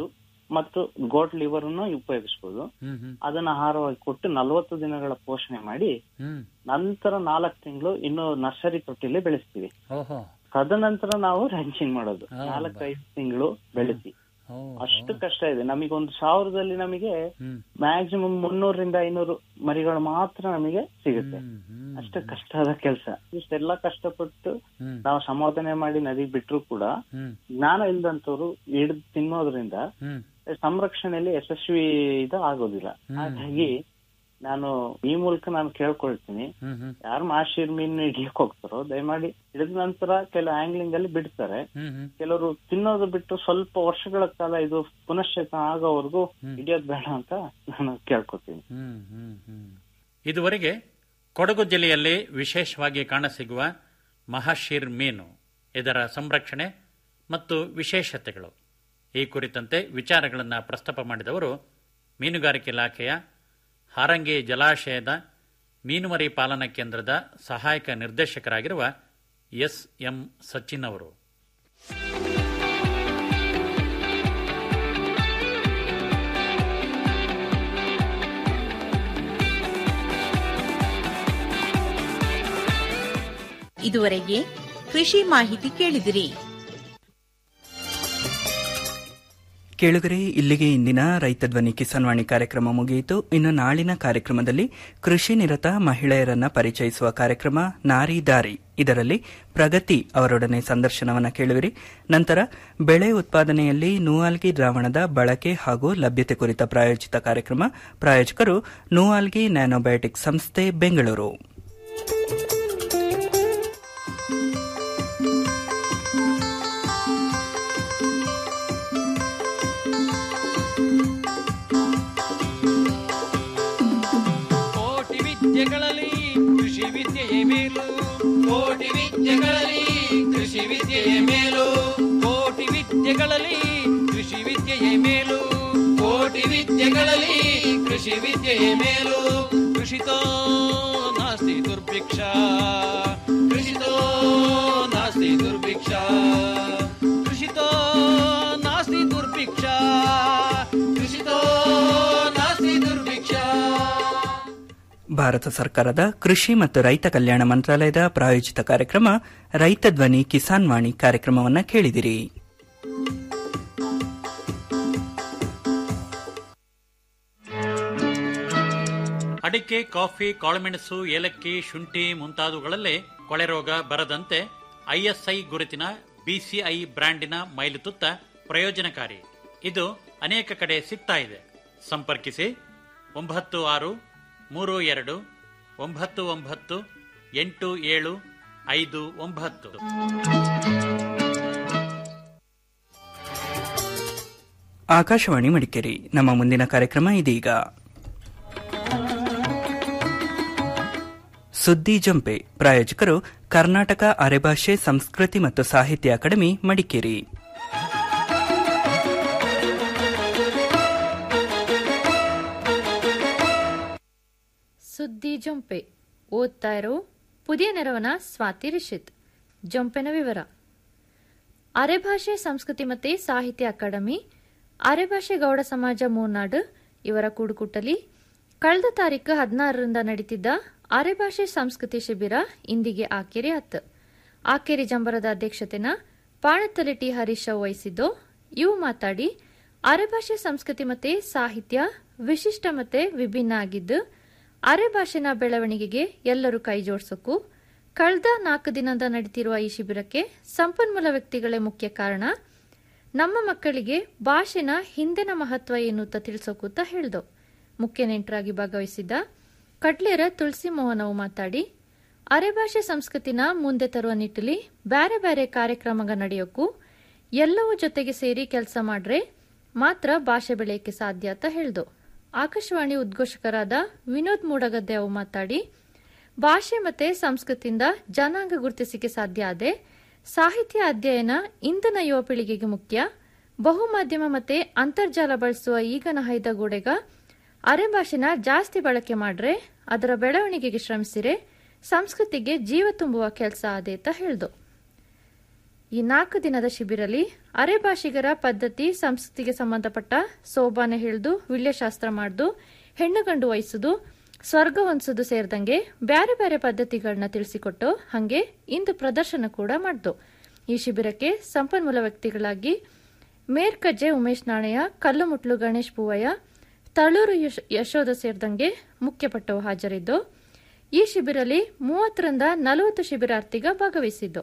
ಮತ್ತು ಗೋಟ್ ಲಿವರ್ ಉಪಯೋಗಿಸಬಹುದು ಹ್ಮ್ ಹ್ಮ್ ಅದನ್ನ ಆಹಾರವಾಗಿ ಕೊಟ್ಟು ನಲವತ್ತು ದಿನಗಳ ಪೋಷಣೆ ಮಾಡಿ ಹ್ಮ್ ನಂತರ ನಾಲ್ಕು ತಿಂಗಳು ಇನ್ನು ನರ್ಸರಿ ತೊಟ್ಟಿಲಿ ಬೆಳೆಸ್ತೀವಿ ಓಹೋ ತದನಂತರ ನಾವು ರಂಚಿಂಗ್ ಮಾಡೋದು ಹಾ, ನಾಲ್ಕೈದು ತಿಂಗಳು ಬೆಳೆಸಿ ಓ ಅಷ್ಟು ಕಷ್ಟ ಇದೆ ನಮಗೆ ಒಂದು ಸಾವಿರದಲ್ಲಿ ನಮಗೆ ಹ್ಮ್ ಮ್ಯಾಕ್ಸಿಮಮ್ ಮುನ್ನೂರರಿಂದ ಐನೂರು ಮರಿಗಳು ಮಾತ್ರ ನಮಗೆ ಸಿಗುತ್ತೆ ಹ್ಮ್ ಹ್ಮ್ ಅಷ್ಟು ಕಷ್ಟದ ಕೆಲಸ ಇಷ್ಟೆಲ್ಲ ಕಷ್ಟಪಟ್ಟು ಹ್ಮ್ ನಾವು ಸಂಬೋಧನೆ ಮಾಡಿ ನದಿಗೆ ಬಿಟ್ರು ಕೂಡ ಹ್ಮ್ ಜ್ಞಾನ ಇಲ್ದಂತವ್ರು ಹಿಡಿದು ತಿನ್ನೋದ್ರಿಂದ ಹ್ಮ್ ಸಂರಕ್ಷಣೆಯಲ್ಲಿ ಯಶಸ್ವಿ ಇದು ಆಗೋದಿಲ್ಲ ಹಾಗಾಗಿ ನಾನು ಈ ಮೂಲಕ ನಾನು ಕೇಳ್ಕೊಳ್ತೀನಿ ಹ್ಮ್ ಹ್ಮ್ ಯಾರು ಮಾಶಿರ್ ಮೀನು ಹಿಡಿಯಕ್ ಹೋಗ್ತಾರೋ ದಯಮಾಡಿ ಹಿಡಿದ ನಂತರ ಕೆಲವು ಆಂಗ್ಲಿಂಗ್ ಅಲ್ಲಿ ಬಿಡ್ತಾರೆ ಹ್ಮ್ ಹ್ಮ್ ಕೆಲವರು ತಿನ್ನೋದು ಬಿಟ್ಟು ಸ್ವಲ್ಪ ವರ್ಷಗಳ ಕಾಲ ಇದು ಪುನಶ್ಚೇತನ ಆಗೋವರೆಗೂ ಹಿಡಿಯೋದ್ ಬೇಡ ಅಂತ ನಾನು ಕೇಳ್ಕೊತೀನಿ ಹ್ಮ್ ಹ್ಮ್ ಹ್ಮ್ ಇದುವರೆಗೆ ಕೊಡಗು ಜಿಲ್ಲೆಯಲ್ಲಿ ವಿಶೇಷವಾಗಿ ಕಾಣಸಿಗುವ ಮಹಾಶೀರ್ ಮೀನು ಇದರ ಸಂರಕ್ಷಣೆ ಮತ್ತು ವಿಶೇಷತೆಗಳು ಈ ಕುರಿತಂತೆ ವಿಚಾರಗಳನ್ನು ಪ್ರಸ್ತಾಪ ಮಾಡಿದವರು ಮೀನುಗಾರಿಕೆ ಇಲಾಖೆಯ ಹಾರಂಗಿ ಜಲಾಶಯದ ಮೀನುಮರಿ ಪಾಲನಾ ಕೇಂದ್ರದ ಸಹಾಯಕ ನಿರ್ದೇಶಕರಾಗಿರುವ ಎಸ್ ಎಂ ಸಚಿನ್ ಅವರು ಇದುವರೆಗೆ ಕೃಷಿ ಮಾಹಿತಿ ಕೇಳಿದಿರಿ ಕೇಳುಗರೆ ಇಲ್ಲಿಗೆ ಇಂದಿನ ರೈತ ಧ್ವನಿ ಕಿಸಾನ್ವಾಣಿ ಕಾರ್ಯಕ್ರಮ ಮುಗಿಯಿತು ಇನ್ನು ನಾಳಿನ ಕಾರ್ಯಕ್ರಮದಲ್ಲಿ ಕೃಷಿ ನಿರತ ಮಹಿಳೆಯರನ್ನ ಪರಿಚಯಿಸುವ ಕಾರ್ಯಕ್ರಮ ನಾರಿ ದಾರಿ ಇದರಲ್ಲಿ ಪ್ರಗತಿ ಅವರೊಡನೆ ಸಂದರ್ಶನವನ್ನ ಕೇಳುವಿರಿ ನಂತರ ಬೆಳೆ ಉತ್ಪಾದನೆಯಲ್ಲಿ ನೂಆಲ್ಗಿ ದ್ರಾವಣದ ಬಳಕೆ ಹಾಗೂ ಲಭ್ಯತೆ ಕುರಿತ ಪ್ರಾಯೋಜಿತ ಕಾರ್ಯಕ್ರಮ ಪ್ರಾಯೋಜಕರು ನೂಆಲ್ಗಿ ನ್ಯಾನೋಬಯೋಟಿಕ್ ಸಂಸ್ಥೆ ಬೆಂಗಳೂರು ಕೋಟಿ ವಿದ್ಯೆಗಳಲ್ಲಿ ಕೃಷಿ ವಿದ್ಯೆಯೇ ಮೇಲು ಕೋಟಿ ವಿದ್ಯೆಗಳಲ್ಲಿ ಕೃಷಿ ವಿದ್ಯೆಯೇ ಮೇಲು ಕೋಟಿ ವಿದ್ಯೆಗಳಲ್ಲಿ ಕೃಷಿ ವಿದ್ಯೆಯೇ ಮೇಲು ಕೋಟಿ ವಿದ್ಯೆಗಳಲ್ಲಿ ಕೃಷಿ ವಿದ್ಯೆಯೇ ಮೇಲು ಕೃಷಿತೋ ನಾಸ್ತಿ ದುರ್ಭಿಕ್ಷ ಕೃಷಿತೋ ನಾಸ್ತಿ ದುರ್ಭಿಕ್ಷ ಕೃಷಿತೋ ನಾಸ್ತಿ ದುರ್ಭಿಕ್ಷ ಕೃಷಿತೋ ನಾಸ್ತಿ ದುರ್ಭಿಕ್ಷ ಭಾರತ ಸರ್ಕಾರದ ಕೃಷಿ ಮತ್ತು ರೈತ ಕಲ್ಯಾಣ ಮಂತ್ರಾಲಯದ ಪ್ರಾಯೋಜಿತ ಕಾರ್ಯಕ್ರಮ ರೈತ ಧ್ವನಿ ಕಿಸಾನ್ ವಾಣಿ ಕಾರ್ಯಕ್ರಮವನ್ನು ಕೇಳಿದಿರಿ ಅಡಿಕೆ ಕಾಫಿ ಕಾಳುಮೆಣಸು ಏಲಕ್ಕಿ ಶುಂಠಿ ಮುಂತಾದವುಗಳಲ್ಲೇ ಕೊಳೆ ರೋಗ ಬರದಂತೆ ಐಎಸ್ಐ ಗುರುತಿನ ಬಿಸಿಐ ಬ್ರ್ಯಾಂಡಿನ ಮೈಲುತುತ್ತ ಪ್ರಯೋಜನಕಾರಿ ಇದು ಅನೇಕ ಕಡೆ ಸಿಗ್ತಾ ಇದೆ ಸಂಪರ್ಕಿಸಿ ಒಂಬತ್ತು ಆರು ಮೂರು ಎರಡು ಒಂಬತ್ತು ಒಂಬತ್ತು ಎಂಟು ಏಳು ಐದು ಒಂಬತ್ತು ಆಕಾಶವಾಣಿ ಮಡಿಕೇರಿ ನಮ್ಮ ಮುಂದಿನ ಕಾರ್ಯಕ್ರಮ ಇದೀಗ ಸುದ್ದಿ ಜಂಪೆ ಪ್ರಾಯೋಜಕರು ಕರ್ನಾಟಕ ಅರೆಭಾಷೆ ಸಂಸ್ಕೃತಿ ಮತ್ತು ಸಾಹಿತ್ಯ ಅಕಾಡೆಮಿ ಮಡಿಕೇರಿ ಸುದ್ದಿ ಜೊಂಪೆ ಓದ್ತಾ ಇರೋ ಪುದಿಯ ನೆರವನ ಸ್ವಾತಿ ರಿಷಿತ್ ಜೊಂಪೆನ ವಿವರ ಅರೆಭಾಷೆ ಸಂಸ್ಕೃತಿ ಮತ್ತು ಸಾಹಿತ್ಯ ಅಕಾಡೆಮಿ ಅರೆಭಾಷೆ ಗೌಡ ಸಮಾಜ ಮೂರ್ನಾಡು ಇವರ ಕೂಡುಕುಟ್ಟಲಿ ಕಳೆದ ತಾರೀಕು ಹದಿನಾರರಿಂದ ನಡೀತಿದ್ದ ಅರೆಭಾಷೆ ಸಂಸ್ಕೃತಿ ಶಿಬಿರ ಇಂದಿಗೆ ಆಕೆರೆ ಆತ್ ಆಕೆರೆ ಜಂಬರದ ಅಧ್ಯಕ್ಷತೆನ ಪಾಣತ್ತಲೆ ಟಿ ಹರೀಶ್ ರಾವ್ ವಹಿಸಿದ್ದು ಇವು ಮಾತಾಡಿ ಅರೆಭಾಷೆ ಸಂಸ್ಕೃತಿ ಮತ್ತೆ ಸಾಹಿತ್ಯ ವಿಶಿಷ್ಟ ಮತ್ತೆ ವಿಭಿನ್ನ ಆಗಿದ್ದು ಅರೆಭಾಷೆನ ಬೆಳವಣಿಗೆಗೆ ಎಲ್ಲರೂ ಕೈ ಜೋಡಿಸೋಕು ಕಳೆದ ನಾಲ್ಕು ದಿನದ ನಡೀತಿರುವ ಈ ಶಿಬಿರಕ್ಕೆ ಸಂಪನ್ಮೂಲ ವ್ಯಕ್ತಿಗಳೇ ಮುಖ್ಯ ಕಾರಣ ನಮ್ಮ ಮಕ್ಕಳಿಗೆ ಭಾಷೆನ ಹಿಂದಿನ ಮಹತ್ವ ಏನು ಅಂತ ತಿಳಿಸೋಕೂತ ಹೇಳ್ದು ಮುಖ್ಯ ನೆಂಟರಾಗಿ ಭಾಗವಹಿಸಿದ್ದ ಕಡ್ಲೇರ ತುಳಸಿ ಮೋಹನವು ಮಾತಾಡಿ ಅರೆಭಾಷೆ ಸಂಸ್ಕೃತಿನ ಮುಂದೆ ತರುವ ನಿಟ್ಟಿನಲ್ಲಿ ಬ್ಯಾರೆ ಬ್ಯಾರೆ ಕಾರ್ಯಕ್ರಮಗ ನಡೆಯೋಕು ಎಲ್ಲವೂ ಜೊತೆಗೆ ಸೇರಿ ಕೆಲಸ ಮಾಡ್ರೆ ಮಾತ್ರ ಭಾಷೆ ಬೆಳೆಯಕ್ಕೆ ಸಾಧ್ಯ ಅಂತ ಹೇಳ್ದು ಆಕಾಶವಾಣಿ ಉದ್ಘೋಷಕರಾದ ವಿನೋದ್ ಮೂಡಗದ್ದೆ ಅವು ಮಾತಾಡಿ ಭಾಷೆ ಮತ್ತೆ ಸಂಸ್ಕೃತಿಯಿಂದ ಜನಾಂಗ ಗುರುತಿಸಿಕೆ ಸಾಧ್ಯ ಆದೆ ಸಾಹಿತ್ಯ ಅಧ್ಯಯನ ಇಂದಿನ ಯುವ ಪೀಳಿಗೆಗೆ ಮುಖ್ಯ ಬಹುಮಾಧ್ಯಮ ಮತ್ತೆ ಅಂತರ್ಜಾಲ ಬಳಸುವ ಈಗನ ಹೈದಗೂಡೆಗ ಅರೆಭಾಷೆನ ಜಾಸ್ತಿ ಬಳಕೆ ಮಾಡ್ರೆ ಅದರ ಬೆಳವಣಿಗೆಗೆ ಶ್ರಮಿಸಿರೆ ಸಂಸ್ಕೃತಿಗೆ ಜೀವ ತುಂಬುವ ಕೆಲಸ ಆದೆ ಅಂತ ಹೇಳ್ದು ಈ ನಾಲ್ಕು ದಿನದ ಶಿಬಿರಲ್ಲಿ ಅರೆಭಾಷಿಗರ ಪದ್ಧತಿ ಸಂಸ್ಕೃತಿಗೆ ಸಂಬಂಧಪಟ್ಟ ಸೋಬಾನೆ ಹಿಡಿದು ವಿಳ್ಯಶಾಸ್ತ್ರ ಮಾಡ್ದು ಹೆಣ್ಣು ಗಂಡು ವಹಿಸುದು ಸ್ವರ್ಗ ಹೊಂದಿಸುದು ಸೇರಿದಂಗೆ ಬ್ಯಾರೆ ಬ್ಯಾರೆ ಪದ್ಧತಿಗಳನ್ನ ತಿಳಿಸಿಕೊಟ್ಟು ಹಂಗೆ ಇಂದು ಪ್ರದರ್ಶನ ಕೂಡ ಮಾಡ್ದು ಈ ಶಿಬಿರಕ್ಕೆ ಸಂಪನ್ಮೂಲ ವ್ಯಕ್ತಿಗಳಾಗಿ ಮೇರ್ಕಜ್ಜೆ ಉಮೇಶ್ ನಾಣಯ್ಯ ಕಲ್ಲುಮುಟ್ಲು ಗಣೇಶ್ ಪೂವಯ್ಯ ತಳೂರು ಯಶ್- ಯಶೋಧ ಸೇರಿದಂಗೆ ಮುಖ್ಯಪಟ್ಟವು ಹಾಜರಿದ್ದು ಈ ಶಿಬಿರಲ್ಲಿ ಮೂವತ್ತರಿಂದ ನಲವತ್ತು ಶಿಬಿರಾರ್ಥಿಗ ಭಾಗವಹಿಸಿದ್ದು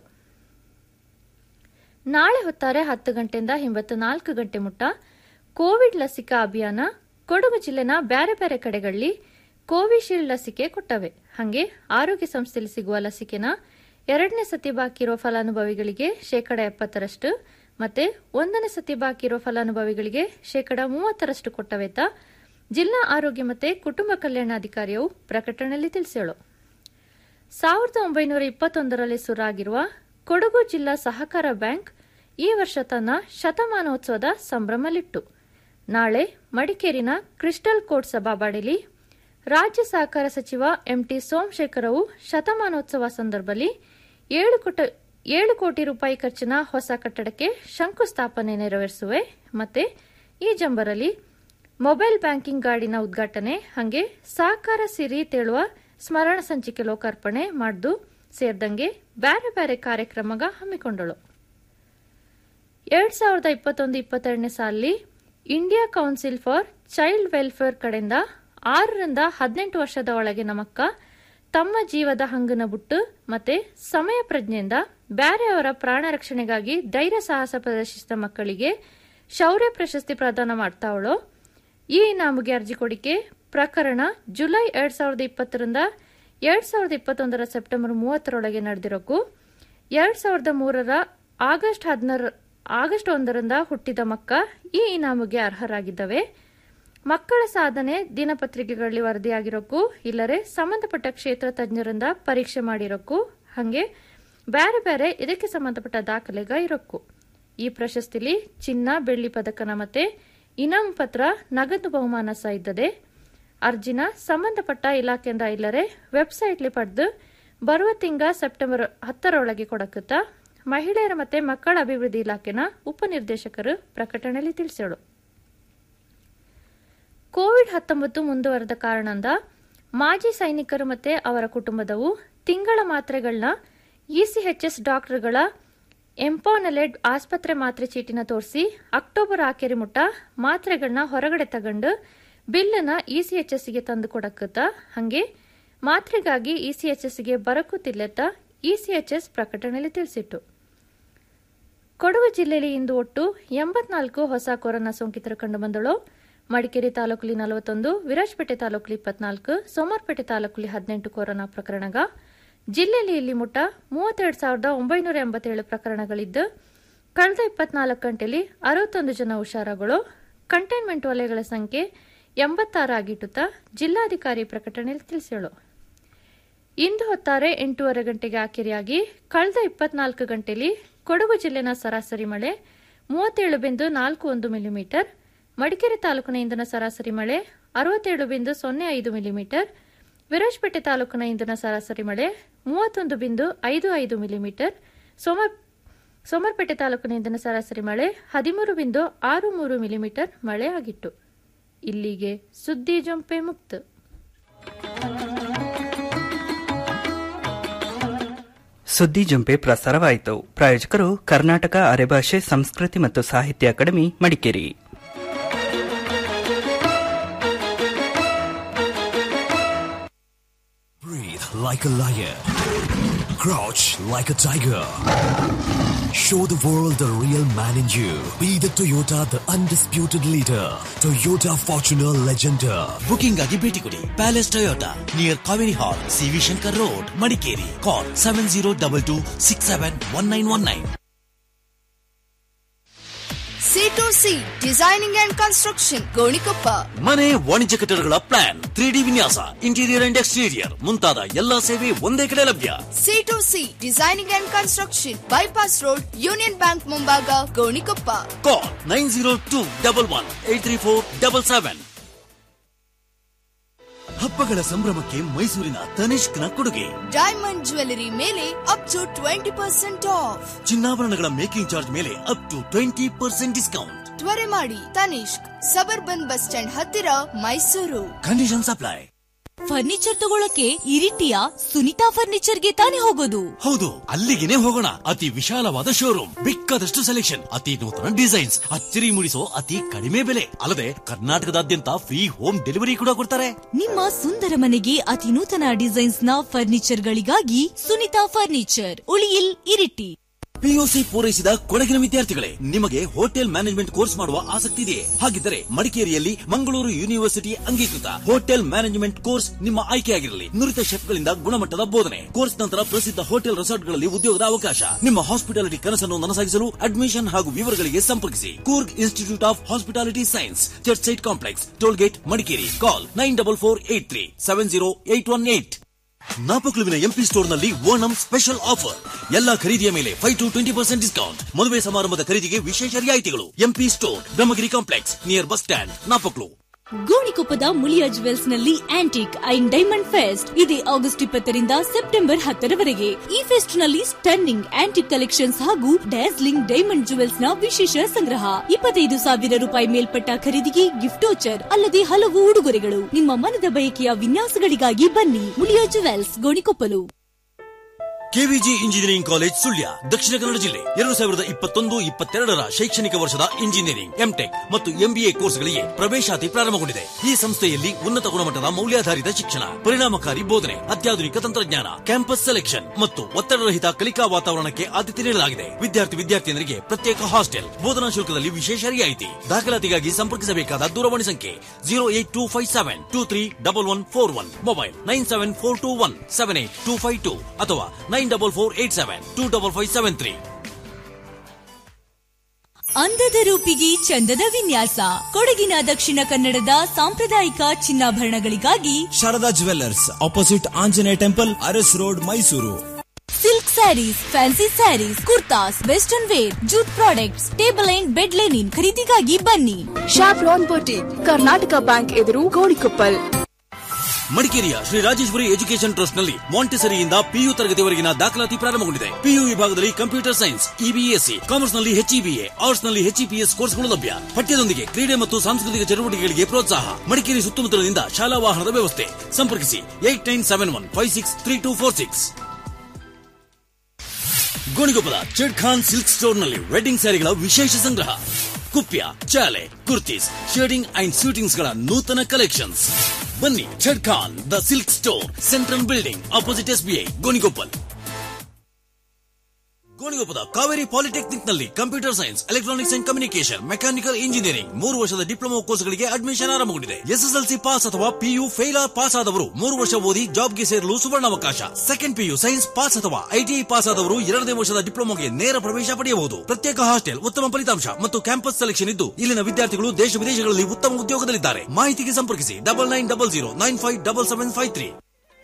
ನಾಳೆ ಹೊತ್ತಾರೆ ಹತ್ತು ಗಂಟೆಯಿಂದ ಹಿಂಬತ್ತು ನಾಲ್ಕು ಗಂಟೆ ಮುಟ್ಟ ಕೋವಿಡ್ ಲಸಿಕಾ ಅಭಿಯಾನ ಕೊಡಗು ಜಿಲ್ಲೆನ ಬ್ಯಾರೆ ಬ್ಯಾರೆ ಕಡೆಗಳಲ್ಲಿ ಕೋವಿಶೀಲ್ಡ್ ಲಸಿಕೆ ಕೊಟ್ಟವೆ ಹಾಗೆ ಆರೋಗ್ಯ ಸಂಸ್ಥೆಯಲ್ಲಿ ಸಿಗುವ ಲಸಿಕೆನ ಎರಡನೇ ಸತಿ ಬಾಕಿ ಇರೋ ಫಲಾನುಭವಿಗಳಿಗೆ ಶೇಕಡ ಎಪ್ಪತ್ತರಷ್ಟು ಮತ್ತೆ ಒಂದನೇ ಸತಿ ಬಾಕಿ ಇರೋ ಫಲಾನುಭವಿಗಳಿಗೆ ಶೇಕಡ ಮೂವತ್ತರಷ್ಟು ಕೊಟ್ಟವೆತ ಜಿಲ್ಲಾ ಆರೋಗ್ಯ ಮತ್ತೆ ಕುಟುಂಬ ಕಲ್ಯಾಣಾಧಿಕಾರಿಯು ಪ್ರಕಟಣೆಯಲ್ಲಿ ತಿಳಿಸೇಳು ಸಾವಿರದ ಒಂಬೈನೂರ ಇಪ್ಪತ್ತೊಂದರಲ್ಲಿ ಸುರಾಗಿರುವ ಕೊಡಗು ಜಿಲ್ಲಾ ಸಹಕಾರ ಬ್ಯಾಂಕ್ ಈ ವರ್ಷ ತನ್ನ ಶತಮಾನೋತ್ಸವದ ಸಂಭ್ರಮಲಿಟ್ಟು ನಾಳೆ ಮಡಿಕೇರಿನ ಕ್ರಿಸ್ಟಲ್ ಕೋರ್ಟ್ ಸಭಾಬಾಡಿಲಿ ರಾಜ್ಯ ಸಹಕಾರ ಸಚಿವ ಎಂಟಿ ಸೋಮಶೇಖರವು ಶತಮಾನೋತ್ಸವ ಸಂದರ್ಭದಲ್ಲಿ ಏಳು ಕೋಟ- ಏಳು ಕೋಟಿ ರೂಪಾಯಿ ಖರ್ಚಿನ ಹೊಸ ಕಟ್ಟಡಕ್ಕೆ ಶಂಕುಸ್ಥಾಪನೆ ನೆರವೇರಿಸುವೆ ಮತ್ತೆ ಈ ಜಂಬರಲ್ಲಿ ಮೊಬೈಲ್ ಬ್ಯಾಂಕಿಂಗ್ ಗಾರ್ಡಿನ ಉದ್ಘಾಟನೆ ಹಾಗೆ ಸಹಕಾರ ಸಿರಿ ತೇಳುವ ಸ್ಮರಣ ಸಂಚಿಕೆ ಲೋಕಾರ್ಪಣೆ ಮಾಡ್ದು ಸೇರಿದಂಗೆ ಬ್ಯಾರೆ ಬ್ಯಾರೆ ಕಾರ್ಯಕ್ರಮಗ ಹಮ್ಮಿಕೊಂಡಳು ಎರಡ್ ಸಾವಿರದ ಇಪ್ಪತ್ತೊಂದು ಇಪ್ಪತ್ತೆರಡನೇ ಸಾಲಿ India council for child welfare ಕಡೆಯಿಂದ ಆರರಿಂದ ಹದಿನೆಂಟು ವರ್ಷದ ಒಳಗಿನ ಮಕ್ಕ ತಮ್ಮ ಜೀವದ ಹಂಗನ ಬುಟ್ಟು ಮತ್ತೆ ಸಮಯ ಪ್ರಜ್ಞೆಯಿಂದ ಬ್ಯಾರೆಯವರ ಪ್ರಾಣ ರಕ್ಷಣೆಗಾಗಿ ಧೈರ್ಯ ಸಾಹಸ ಪ್ರದರ್ಶಿಸಿದ ಮಕ್ಕಳಿಗೆ ಶೌರ್ಯ ಪ್ರಶಸ್ತಿ ಪ್ರದಾನ ಮಾಡ್ತಾವಳು ಈ ಇನಾಮಿಗೆ ಅರ್ಜಿ ಕೊಡಿಕೆ ಪ್ರಕರಣ ಜುಲೈ ಎರಡ್ ಸಾವಿರದ ಇಪ್ಪತ್ತರಿಂದ ಎರಡ್ ಸಾವಿರದ ಇಪ್ಪತ್ತೊಂದರ ಸೆಪ್ಟೆಂಬರ್ ಮೂವತ್ತರೊಳಗೆ ನಡೆದಿರೋಕು ಎರಡ್ ಸಾವಿರದ ಮೂರರ ಆಗಸ್ಟ್ ಹದಿನಾರ ಆಗಸ್ಟ್ ಒಂದರಿಂದ ಹುಟ್ಟಿದ ಮಕ್ಕ ಈ ಇನಾಮಿಗೆ ಅರ್ಹರಾಗಿದ್ದವೆ ಮಕ್ಕಳ ಸಾಧನೆ ದಿನಪತ್ರಿಕೆಗಳಲ್ಲಿ ವರದಿಯಾಗಿರೋಕು ಇಲ್ಲರೆ ಸಂಬಂಧಪಟ್ಟ ಕ್ಷೇತ್ರ ತಜ್ಞರಿಂದ ಪರೀಕ್ಷೆ ಮಾಡಿರೋಕು ಹಂಗೆ ಬೇರೆ ಬೇರೆ ಇದಕ್ಕೆ ಸಂಬಂಧಪಟ್ಟ ದಾಖಲೆಗ ಇರೋಕು ಈ ಪ್ರಶಸ್ತಿಲಿ ಚಿನ್ನ ಬೆಳ್ಳಿ ಪದಕನ ಮತ್ತೆ ಇನಾಮ್ ಪತ್ರ ನಗದು ಬಹುಮಾನ ಸಹ ಇದ್ದದೆ ಅರ್ಜಿನ ಸಂಬಂಧಪಟ್ಟ ಇಲಾಖೆಯಿಂದ ಇಲ್ಲರೆ ವೆಬ್ಸೈಟ್ಲಿ ಪಡೆದು ಬರುವ ತಿಂಗ ಸೆಪ್ಟೆಂಬರ್ ಹತ್ತರೊಳಗೆ ಕೊಡಕುತ್ತ ಮಹಿಳೆಯರ ಮತ್ತೆ ಮಕ್ಕಳ ಅಭಿವೃದ್ಧಿ ಇಲಾಖೆನ ಉಪನಿರ್ದೇಶಕರು ಪ್ರಕಟಣೆಯಲ್ಲಿ ತಿಳಿಸೋಳು ಕೋವಿಡ್ ಹತ್ತೊಂಬತ್ತು ಮುಂದುವರೆದ ಕಾರಣದಿಂದ ಮಾಜಿ ಸೈನಿಕರು ಮತ್ತೆ ಅವರ ಕುಟುಂಬದವು ತಿಂಗಳ ಮಾತ್ರೆಗಳನ್ನ ಇಸಿಎಚ್ಎಸ್ ಡಾಕ್ಟರ್ಗಳ ಎಂಪೋನಲೆಡ್ ಆಸ್ಪತ್ರೆ ಮಾತ್ರೆ ಚೀಟಿನ ತೋರಿಸಿ ಅಕ್ಟೋಬರ್ ಆಖರಿ ಮುಟ್ಟ ಮಾತ್ರೆಗಳನ್ನ ಹೊರಗಡೆ ತಗೊಂಡು ಬಿಲ್ಲನ್ನ ಇಸಿಎಚ್ಎಸ್ಗೆ ತಂದು ಕೊಡಕತ್ತ ಹಂಗೆ ಮಾತ್ರೆಗಾಗಿ ಇಸಿಎಚ್ಎಸ್ಗೆ ಬರಕುತ್ತಿಲ್ಲತ್ತ ಇಸಿಎಚ್ಎಸ್ ಪ್ರಕಟಣೆಯಲ್ಲಿ ತಿಳಿಸಿತ್ತು ಕೊಡಗು ಜಿಲ್ಲೆಯಲ್ಲಿ ಇಂದು ಒಟ್ಟು ಎಂಬತ್ನಾಲ್ಕು ಹೊಸ ಕೊರೋನಾ ಸೋಂಕಿತರು ಕಂಡುಬಂದಳು ಮಡಿಕೇರಿ ತಾಲೂಕಲ್ಲಿ ನಲವತ್ತೊಂದು ವಿರಾಜಪೇಟೆ ತಾಲೂಕಲ್ಲಿ ಇಪ್ಪತ್ನಾಲ್ಕು ಸೋಮವಾರಪೇಟೆ ತಾಲೂಕಲ್ಲಿ ಹದಿನೆಂಟು ಕೊರೋನಾ ಪ್ರಕರಣಗ ಜಿಲ್ಲೆಯಲ್ಲಿ ಇಲ್ಲಿ ಮುಟ್ಟ ಮೂವತ್ತೆರಡು ಸಾವಿರದ ಒಂಬೈನೂರ ಎಂಬತ್ತೇಳು ಪ್ರಕರಣಗಳಿದ್ದು ಕಳೆದ ಇಪ್ಪತ್ನಾಲ್ಕು ಗಂಟೆಯಲ್ಲಿ ಅರವತ್ತೊಂದು ಜನ ಹುಷಾರಗಳು ಕಂಟೈನ್ಮೆಂಟ್ ವಲಯಗಳ ಸಂಖ್ಯೆ ಎಂಬತ್ತಾರು ಆಗಿಟ್ಟುತ್ತಾ ಜಿಲ್ಲಾಧಿಕಾರಿ ಪ್ರಕಟಣೆಯಲ್ಲಿ ತಿಳಿಸೇಳು ಇಂದು ಹೊತ್ತಾರೆ ಎಂಟೂವರೆ ಗಂಟೆಗೆ ಆಖರಿಯಾಗಿ ಕಳೆದ ಇಪ್ಪತ್ನಾಲ್ಕು ಗಂಟೆಯಲ್ಲಿ ಕೊಡಗು ಜಿಲ್ಲೆನ ಸರಾಸರಿ ಮಳೆ ಮೂವತ್ತೇಳು ಬಿಂದು ನಾಲ್ಕು ಒಂದು ಮಿಲಿಮೀಟರ್ ಮಡಿಕೇರಿ ತಾಲೂಕಿನ ಇಂದಿನ ಸರಾಸರಿ ಮಳೆ ಅರವತ್ತೇಳು ಬಿಂದು ಸೊನ್ನೆ ಐದು ಮಿಲಿಮೀಟರ್ ವಿರಾಜಪೇಟೆ ತಾಲೂಕಿನ ಇಂದಿನ ಸರಾಸರಿ ಮಳೆ ಮೂವತ್ತೊಂದು ಬಿಂದು ಐದು ಐದು ಮಿಲಿಮೀಟರ್ ಸೋಮ ಸೋಮರ್ಪೇಟೆ ತಾಲೂಕಿನ ಇಂದಿನ ಸರಾಸರಿ ಮಳೆ ಹದಿಮೂರು ಬಿಂದು ಆರು ಮೂರು ಮಿಲಿಮೀಟರ್ ಮಳೆ ಆಗಿತ್ತು ಇಲ್ಲಿಗೆ ಸುದ್ದಿ ಜೊಂಪೆ ಮುಕ್ತ ಸುದ್ದಿ ಜಂಪೆ ಪ್ರಸಾರವಾಯಿತು ಪ್ರಾಯೋಜಕರು ಕರ್ನಾಟಕ ಅರೆಭಾಷೆ ಸಂಸ್ಕೃತಿ ಮತ್ತು ಸಾಹಿತ್ಯ academy Madikeri Breathe like a lion. Crouch like a tiger. Show the world the real man in you. Be the Toyota, the undisputed leader. Toyota Fortuner Legender. Booking ಆಗಿ ಭೇಟಿ ಕೊಡಿ palace Toyota near Kaveri hall C V Shankar road Madikeri call seven zero double two six seven one nine one nine C2C designing and construction Gonikoppa ಮನೆ ವಾಣಿಜ್ಯ ಕಟ್ಟಡಗಳ plan three D ವಿನ್ಯಾಸ interior and exterior ಮುಂತಾದ ಎಲ್ಲಾ ಸೇವೆ ಒಂದೇ ಕಡೆ ಲಭ್ಯ C2C designing and construction bypass road union bank ಮುಂಭಾಗ Gonikoppa call nine zero two double one eight three four double seven ಹಬ್ಬಗಳ ಸಂಭ್ರಮಕ್ಕೆ ಮೈಸೂರಿನ ತನಿಷ್ಕ್ನ ಕೊಡುಗೆ ಡೈಮಂಡ್ ಜ್ಯುವೆಲರಿ ಮೇಲೆ up to twenty percent off ಚಿನ್ನಾಭರಣಗಳ ಮೇಕಿಂಗ್ ಚಾರ್ಜ್ ಮೇಲೆ up to twenty percent discount ತ್ವರೆ ಮಾಡಿ ತನಿಷ್ಕ್ ಸಬರ್ಬನ್ ಬಸ್ ಸ್ಟ್ಯಾಂಡ್ ಹತ್ತಿರ ಮೈಸೂರು ಕಂಡೀಷನ್ ಅಪ್ಲೈ ಫರ್ನಿಚರ್ ತಗೊಳಕ್ಕೆ ಇರಿಟಿಯ ಸುನಿತಾ ಫರ್ನಿಚರ್ಗೆ ತಾನೇ ಹೋಗೋದು ಹೌದು ಅಲ್ಲಿಗೆನೆ ಹೋಗೋಣ ಅತಿ ವಿಶಾಲವಾದ ಶೋರೂಮ್ ಬೇಕಾದಷ್ಟು ಸೆಲೆಕ್ಷನ್ ಅತಿ ನೂತನ ಡಿಸೈನ್ಸ್ ಅಚ್ಚರಿ ಮೂಡಿಸೋ ಅತಿ ಕಡಿಮೆ ಬೆಲೆ ಅಲ್ಲದೆ ಕರ್ನಾಟಕದಾದ್ಯಂತ ಫ್ರೀ ಹೋಮ್ ಡೆಲಿವರಿ ಕೂಡ ಕೊಡ್ತಾರೆ ನಿಮ್ಮ ಸುಂದರ ಮನೆಗೆ ಅತಿ ನೂತನ ಡಿಸೈನ್ಸ್ ನ ಫರ್ನಿಚರ್ ಗಳಿಗಾಗಿ ಸುನಿತಾ ಫರ್ನಿಚರ್ ಉಳಿಯಿಲ್ ಇರಿಟಿ ಪಿಯುಸಿ ಪೂರೈಸಿದ ಕೊಡಗಿನ ವಿದ್ಯಾರ್ಥಿಗಳೇ ನಿಮಗೆ ಹೋಟೆಲ್ ಮ್ಯಾನೇಜ್ಮೆಂಟ್ ಕೋರ್ಸ್ ಮಾಡುವ ಆಸಕ್ತಿ ಇದೆಯೇ ಹಾಗಿದ್ದರೆ ಮಡಿಕೇರಿಯಲ್ಲಿ ಮಂಗಳೂರು ಯೂನಿವರ್ಸಿಟಿ ಅಂಗೀಕೃತ ಹೋಟೆಲ್ ಮ್ಯಾನೇಜ್ಮೆಂಟ್ ಕೋರ್ಸ್ ನಿಮ್ಮ ಆಯ್ಕೆಯಾಗಿರಲಿ ನುರಿತ ಶೆಫ್ಗಳಿಂದ ಗುಣಮಟ್ಟದ ಬೋಧನೆ ಕೋರ್ಸ್ ನಂತರ ಪ್ರಸಿದ್ಧ ಹೋಟೆಲ್ ರೆಸಾರ್ಟ್ಗಳಲ್ಲಿ ಉದ್ಯೋಗದ ಅವಕಾಶ ನಿಮ್ಮ ಹಾಸ್ಪಿಟಾಲಿಟಿ ಕನಸನ್ನು ನನಸಾಗಿಸಲು ಅಡ್ಮಿಷನ್ ಹಾಗೂ ವಿವರಗಳಿಗೆ ಸಂಪರ್ಕಿಸಿ Coorg institute of hospitality science church site complex toll gate Madikeri call nine double four eight three seven zero eight one eight ನಾಪಕ್ಲುವಿನ ಎಂಪಿ ಸ್ಟೋರ್ ನಲ್ಲಿ ಓಣಂ ಸ್ಪೆಷಲ್ ಆಫರ್ ಎಲ್ಲಾ ಖರೀದಿಯ ಮೇಲೆ five to twenty percent discount ಮದುವೆ ಸಮಾರಂಭದ ಖರೀದಿಗೆ ವಿಶೇಷ ರಿಯಾಯಿತಿಗಳು M P store Brahmagiri complex near bus stand Napaklu ಗೋಣಿಕೊಪ್ಪದ ಮುಳಿಯಾ ಜುವೆಲ್ಸ್ ನಲ್ಲಿ ಆಂಟಿಕ್ ಐನ್ ಡೈಮಂಡ್ ಫೆಸ್ಟ್ ಇದೆ ಆಗಸ್ಟ್ ಇಪ್ಪತ್ತರಿಂದ ಸೆಪ್ಟೆಂಬರ್ ಹತ್ತರವರೆಗೆ ಈ ಫೆಸ್ಟ್ ನಲ್ಲಿ ಸ್ಟನ್ನಿಂಗ್ ಆಂಟಿಕ್ ಕಲೆಕ್ಷನ್ಸ್ ಹಾಗೂ ಡ್ಯಾಸ್ಲಿಂಗ್ ಡೈಮಂಡ್ ಜುವೆಲ್ಸ್ ನ ವಿಶೇಷ ಸಂಗ್ರಹ ಇಪ್ಪತ್ತೈದು ಸಾವಿರ ರೂಪಾಯಿ ಮೇಲ್ಪಟ್ಟ ಖರೀದಿಗೆ ಗಿಫ್ಟ್ ವೋಚರ್ ಅಲ್ಲದೆ ಹಲವು ಉಡುಗೊರೆಗಳು ನಿಮ್ಮ ಮನದ ಬಯಕೆಯ ವಿನ್ಯಾಸಗಳಿಗಾಗಿ ಬನ್ನಿ Muliya jewels Gonikoppal K V G engineering college Sullia Dakshina Kannada ಜಿಲ್ಲೆ ಎರಡು ಸಾವಿರದ ಇಪ್ಪತ್ತೊಂದು ಇಪ್ಪತ್ತೆರಡರ ಶೈಕ್ಷಣಿಕ ವರ್ಷದ ಇಂಜಿನಿಯರಿಂಗ್ ಎಂಟೆಕ್ ಮತ್ತು ಎಂಬಿಎ ಕೋರ್ಸ್ಗಳಿಗೆ ಪ್ರವೇಶಾತಿ ಪ್ರಾರಂಭಗೊಂಡಿದೆ ಈ ಸಂಸ್ಥೆಯಲ್ಲಿ ಉನ್ನತ ಗುಣಮಟ್ಟದ ಮೌಲ್ಯಾಧಾರಿತ ಶಿಕ್ಷಣ ಪರಿಣಾಮಕಾರಿ ಬೋಧನೆ ಅತ್ಯಾಧುನಿಕ ತಂತ್ರಜ್ಞಾನ ಕ್ಯಾಂಪಸ್ ಸೆಲೆಕ್ಷನ್ ಮತ್ತು ಒತ್ತಡರಹಿತ ಕಲಿಕಾ ವಾತಾವರಣಕ್ಕೆ ಆದ್ಯತೆ ನೀಡಲಾಗಿದೆ ವಿದ್ಯಾರ್ಥಿ ವಿದ್ಯಾರ್ಥಿನಿಯರಿಗೆ ಪ್ರತ್ಯೇಕ ಹಾಸ್ಟೆಲ್ ಬೋಧನಾ ಶುಲ್ಕದಲ್ಲಿ ವಿಶೇಷ ರಿಯಾಯಿತಿ ದಾಖಲಾತಿಗಾಗಿ ಸಂಪರ್ಕಿಸಬೇಕಾದ ದೂರವಾಣಿ ಸಂಖ್ಯೆ zero eight two five seven two three double one four one mobile nine seven four two one seven eight two five two ಅಥವಾ nine double four eight seven two double five seven three ಅಂದದ ರೂಪಿಗೆ ಚಂದದ ವಿನ್ಯಾಸ ಕೊಡಗಿನ ದಕ್ಷಿಣ ಕನ್ನಡದ ಸಾಂಪ್ರದಾಯಿಕ ಚಿನ್ನಾಭರಣಗಳಿಗಾಗಿ Sharada jewellers opposite Anjaneya temple Aras road Mysuru silk sarees fancy sarees kurtas western wear jute products table and bed linen ಖರೀದಿಗಾಗಿ ಬನ್ನಿ ಶಾಫ್ರಾನ್ ಬೊಟಿಕ್ ಕರ್ನಾಟಕ ಬ್ಯಾಂಕ್ ಎದುರು ಗೋಣಿಕೊಪ್ಪಲ್ ಮಡಿಕೇರಿಯ ಶ್ರೀ ರಾಜೇಶ್ವರಿ ಎಜುಕೇಶನ್ ಟ್ರಸ್ಟ್ ನಲ್ಲಿ ಮಾಂಟೆಸರಿಯಿಂದ ಪಿಯು ತರಗತಿವರೆಗಿನ ದಾಖಲಾತಿ ಪ್ರಾರಂಭಗೊಂಡಿದೆ ಪಿಯು ವಿಭಾಗದಲ್ಲಿ ಕಂಪ್ಯೂಟರ್ ಸೈನ್ಸ್ ಇಬಿಎಸ್ಸಿ ಕಾಮರ್ಸ್ ನಲ್ಲಿ ಎಚ್ಇಬಿಎ ಆರ್ಟ್ಸ್ ನಲ್ಲಿ ಎಚ್ಇಪಿಎಸ್ ಕೋರ್ಸ್ಗಳು ಲಭ್ಯ ಪಠ್ಯದೊಂದಿಗೆ ಕ್ರೀಡೆ ಮತ್ತು ಸಾಂಸ್ಕೃತಿಕ ಚಟುವಟಿಕೆಗಳಿಗೆ ಪ್ರೋತ್ಸಾಹ ಮಡಿಕೇರಿ ಸುತ್ತಮುತ್ತಲಿನಿಂದ ಶಾಲಾ ವಾಹನದ ವ್ಯವಸ್ಥೆ ಸಂಪರ್ಕಿಸಿ eight nine seven one five six three two four six ಗೋಣಿಗೊಪ್ಪದ ಚೆಡ್ ಖಾನ್ ಸಿಲ್ಕ್ ಸ್ಟೋರ್ ನಲ್ಲಿ ವೆಡ್ಡಿಂಗ್ ಸ್ಯಾರಿಗಳ ವಿಶೇಷ ಸಂಗ್ರಹ ಕುಪ್ಯ ಚಾಲೆ ಕುರ್ತೀಸ್ ಶೇಡಿಂಗ್ ಅಂಡ್ ಶೂಟಿಂಗ್ಸ್ ಗಳ ನೂತನ ಕಲೆಕ್ಷನ್ಸ್ ಬನ್ನಿ ಚೆಡ್ ಖಾನ್ the silk store central building opposite S B I Gonikoppal ಗೋಣಿಗೊಪ್ಪದ ಕಾವೇರಿ ಪಾಲಿಟೆಕ್ನಿಕ್ ನಲ್ಲಿ computer science electronics and communication mechanical engineering ಮೂರು ವರ್ಷದ ಡಿಪ್ಲೊಮಾ ಕೋರ್ಸ್ಗಳಿಗೆ ಅಡ್ಮಿಷನ್ ಆರಂಭಗೊಂಡಿದೆ ಎಸ್ಎಸ್ಎಲ್ಸಿ ಪಾಸ್ ಅಥವಾ ಪಿಯು ಫೇಲ್ ಪಾಸ್ ಆದವರು ಮೂರು ವರ್ಷ ಓದಿ ಜಾಬ್ಗೆ ಸೇರಲು ಸುವರ್ಣಾವಕಾಶ ಸೆಕೆಂಡ್ ಪಿಯು ಸೈನ್ಸ್ ಪಾಸ್ ಅಥವಾ ಐಟಿಐ ಪಾಸ್ ಆದವರು ಎರಡನೇ ವರ್ಷದ ಡಿಪ್ಲೊಮಾಗೆ ನೇರ ಪ್ರವೇಶ ಪಡೆಯಬಹುದು ಪ್ರತ್ಯೇಕ ಹಾಸ್ಟೆಲ್ ಉತ್ತಮ ಫಲಿತಾಂಶ ಮತ್ತು ಕ್ಯಾಂಪಸ್ ಸೆಲೆಕ್ಷನ್ ಇದ್ದು ಇಲ್ಲಿನ ವಿದ್ಯಾರ್ಥಿಗಳು ದೇಶ ವಿದೇಶಗಳಲ್ಲಿ ಉತ್ತಮ ಉದ್ಯೋಗದಲ್ಲಿದ್ದಾರೆ ಮಾಹಿತಿಗೆ ಸಂಪರ್ಕಿಸಿ double nine double zero nine five double seven five three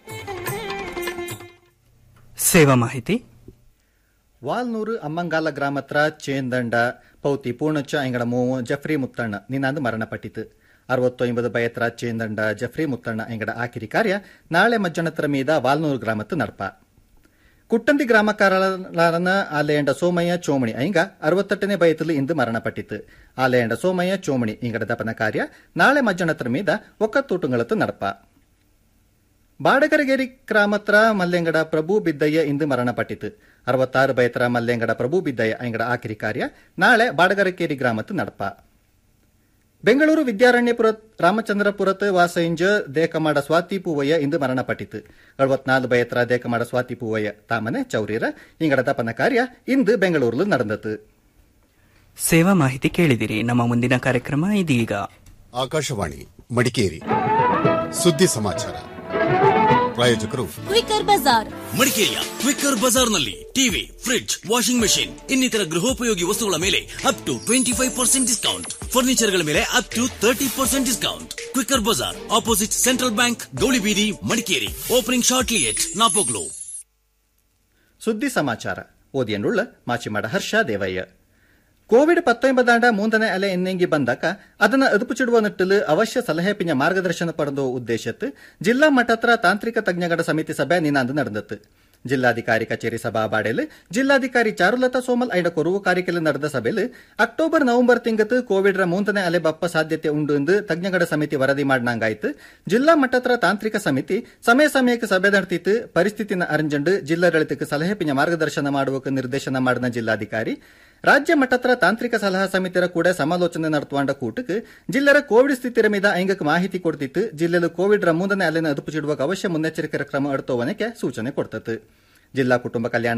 ಸೇವಾ ಮಾಹಿತಿ ವಾಲ್ನೂರು ಅಮ್ಮಂಗಾಲ ಗ್ರಾಮತ್ರ ಚೇಂದಂಡ ಪೌತಿ ಪೂರ್ಣಚ್ಚ ಎಂಗಡ ಮೂವು ಜಫ್ರಿ ಮುತ್ತಣ್ಣ ನಿನ್ನಾಂದು ಮರಣಪಟ್ಟಿತು ಅರವತ್ತು ಐಂಬದು ಬಯತ್ರ ಚೇಂದಂಡ ಜಫ್ರಿ ಮುತ್ತಣ್ಣ ಎಂಗಡ ಆಕಿರಿ ಕಾರ್ಯ ನಾಳೆ ಮಜ್ಜನತ್ರ ಮೀದ ವಾಲ್ನೂರು ಗ್ರಾಮತ್ತು ನಡ್ಪ ಕುಟ್ಟಂದಿ ಗ್ರಾಮಕಾರನ ಆಲೆಯಂಡ ಸೋಮಯ್ಯ ಚೋಮಣಿ ಐಂಗ ಅರವತ್ತೆಟ್ಟನೇ ಬಯತಲು ಇಂದು ಮರಣಪಟ್ಟಿತು ಆಲೆಯಂಡ ಸೋಮಯ್ಯ ಚೋಮಣಿ ಇಂಗಡ ದಪನ ಕಾರ್ಯ ನಾಳೆ ಮಜ್ಜನತ್ರ ಮೀದ ಒಕ್ಕತ್ತೂಟುಗಳತ್ತು ನಡ್ಪ ಬಾಡಗರಗೇರಿ ಗ್ರಾಮತ್ರ ಮಲ್ಲೆಂಗಡ ಪ್ರಭು ಬಿದ್ದಯ್ಯ ಇಂದು ಮರಣಪಟ್ಟಿತು ಅರವತ್ತಾರು ಬಯತರ ಮಲ್ಲೆಂಗಡ ಪ್ರಭು ಬಿದ್ದಯ್ಯ ಎಂಗಡ ಆಕಿರಿ ಕಾರ್ಯ ನಾಳೆ ಬಾಡಗರಕೇರಿ ಗ್ರಾಮತ್ತು ನಡಪ ಬೆಂಗಳೂರು ವಿದ್ಯಾರಣ್ಯಪುರ ರಾಮಚಂದ್ರಪುರತ್ ವಾಸೈಂಜ ದೇಕಮಾಡ ಸ್ವಾತಿ ಪೂವಯ್ಯ ಇಂದು ಮರಣಪಟ್ಟಿತು ಅರವತ್ನಾಲ್ಕು ಬಯತರ ದೇಕಮಾಡ ಸ್ವಾತಿ ಪೂವಯ್ಯ ತಾಮನೆ ಚೌರಿರ ಇಂಗಡ ತಪನ ಕಾರ್ಯ ಇಂದು ಬೆಂಗಳೂರು ನಡೆದತು ಸೇವಾ ಮಾಹಿತಿ ಕೇಳಿದಿರಿ ನಮ್ಮ ಮುಂದಿನ ಕಾರ್ಯಕ್ರಮ ಇದೀಗ ಆಕಾಶವಾಣಿ ಮಡಿಕೇರಿ ಸುದ್ದಿ ಸಮಾಚಾರ ಪ್ರಾಯೋಜಕರು ಕ್ವಿಕರ್ ಬಜಾರ್ ಮಡಿಕೇರಿಯ ಕ್ವಿಕ್ಕರ್ ಬಜಾರ್ನಲ್ಲಿ ಟಿವಿ ಫ್ರಿಡ್ಜ್ ವಾಷಿಂಗ್ ಮೆಷಿನ್ ಇನ್ನಿತರ ಗೃಹೋಪಯೋಗಿ ವಸ್ತುಗಳ ಮೇಲೆ up to twenty five percent discount ಫರ್ನಿಚರ್ಗಳ ಮೇಲೆ up to thirty percent discount quicker Bazaar opposite central bank Gowlibeedi Madikeri opening shortly at Napoklu ಸುದ್ದಿ ಸಮಾಚಾರ ಓದಿಯನ್ನುಳ್ಳ ಮಾಚಿಮಾಡ ಹರ್ಷ ದೇವಯ್ಯ ಕೋವಿಡ್ ಪತ್ತೊಂಬದಾಂಡ ಮೂಂದನೆ ಅಲೆ ಎನ್ನೆಂಗಿ ಬಂದಾಗ ಅದನ್ನ ಅದುಪುಚಿಡುವ ನಿಟ್ಟಿಲು ಅವಶ್ಯ ಸಲಹೆ ಪಿಂಜ ಮಾರ್ಗದರ್ಶನ ಪಡೆದ ಉದ್ದೇಶತ್ತು ಜಿಲ್ಲಾ ಮಟ್ಟತ್ರ ತಾಂತ್ರಿಕ ತಜ್ಞಗಳ ಸಮಿತಿ ಸಭೆ ನಿನಾಂದು ನಡೆದತ್ತು ಜಿಲ್ಲಾಧಿಕಾರಿ ಕಚೇರಿ ಸಭಾಬಾಡೆಲು ಜಿಲ್ಲಾಧಿಕಾರಿ ಚಾರುಲತಾ ಸೋಮಲ್ ಐಡ ಕೊರುವು ಕಾರಿಕೆಲು ನಡೆದ ಸಭೆಲು ಅಕ್ಟೋಬರ್ ನವೆಂಬರ್ ತಿಂಗತ್ತು ಕೋವಿಡ್ ರ ಮೂಂದನೆ ಅಲೆ ಬಪ್ಪ ಸಾಧ್ಯತೆ ಉಂಡು ಎಂದು ತಜ್ಞಗಳ ಸಮಿತಿ ವರದಿ ಮಾಡ್ನಂಗಾಯ್ತು ಜಿಲ್ಲಾ ಮಟ್ಟತ್ರ ತಾಂತ್ರಿಕ ಸಮಿತಿ ಸಮಯ ಸಮಯಕ್ಕೆ ಸಭೆ ನಡೆತಿತ್ತು ಪರಿಸ್ಥಿತಿನ ಅರಿಂಜಂಡು ಜಿಲ್ಲಾಡಳಿತಕ್ಕೆ ಸಲಹೆ ಪಿಂಜ ಮಾರ್ಗದರ್ಶನ ಮಾಡುವಕ್ಕೆ ನಿರ್ದೇಶನ ಮಾಡಿದ ಜಿಲ್ಲಾಧಿಕಾರಿ ರಾಜ್ಯ ಮಟ್ಟತ್ರ ತಾಂತ್ರಿಕ ಸಲಹಾ ಸಮಿತಿರ ಕೂಡ ಸಮಾಲೋಚನೆ ನಡೆತುವಂಡ ಕೂಟಕ್ಕೆ ಜಿಲ್ಲೆರ ಕೋವಿಡ್ ಸ್ಥಿತಿರ ಮೀದ ಐಂಗಕ್ಕೆ ಮಾಹಿತಿ ಕೊಡ್ತಿತ್ತು ಜಿಲ್ಲೆಲು ಕೋವಿಡ್ ರ ಮೂಂದನೆ ಅಲೆನ ಅದುಪುಚಿಡುವ ಅವಶ್ಯ ಮುನ್ನೆಚ್ಚರಿಕೆ ಕ್ರಮ ಅಡ್ತೋವನಕ್ಕೆ ಸೂಚನೆ ಕೊಡ್ತತ್ತು ಜಿಲ್ಲಾ ಕುಟುಂಬ ಕಲ್ಯಾಣ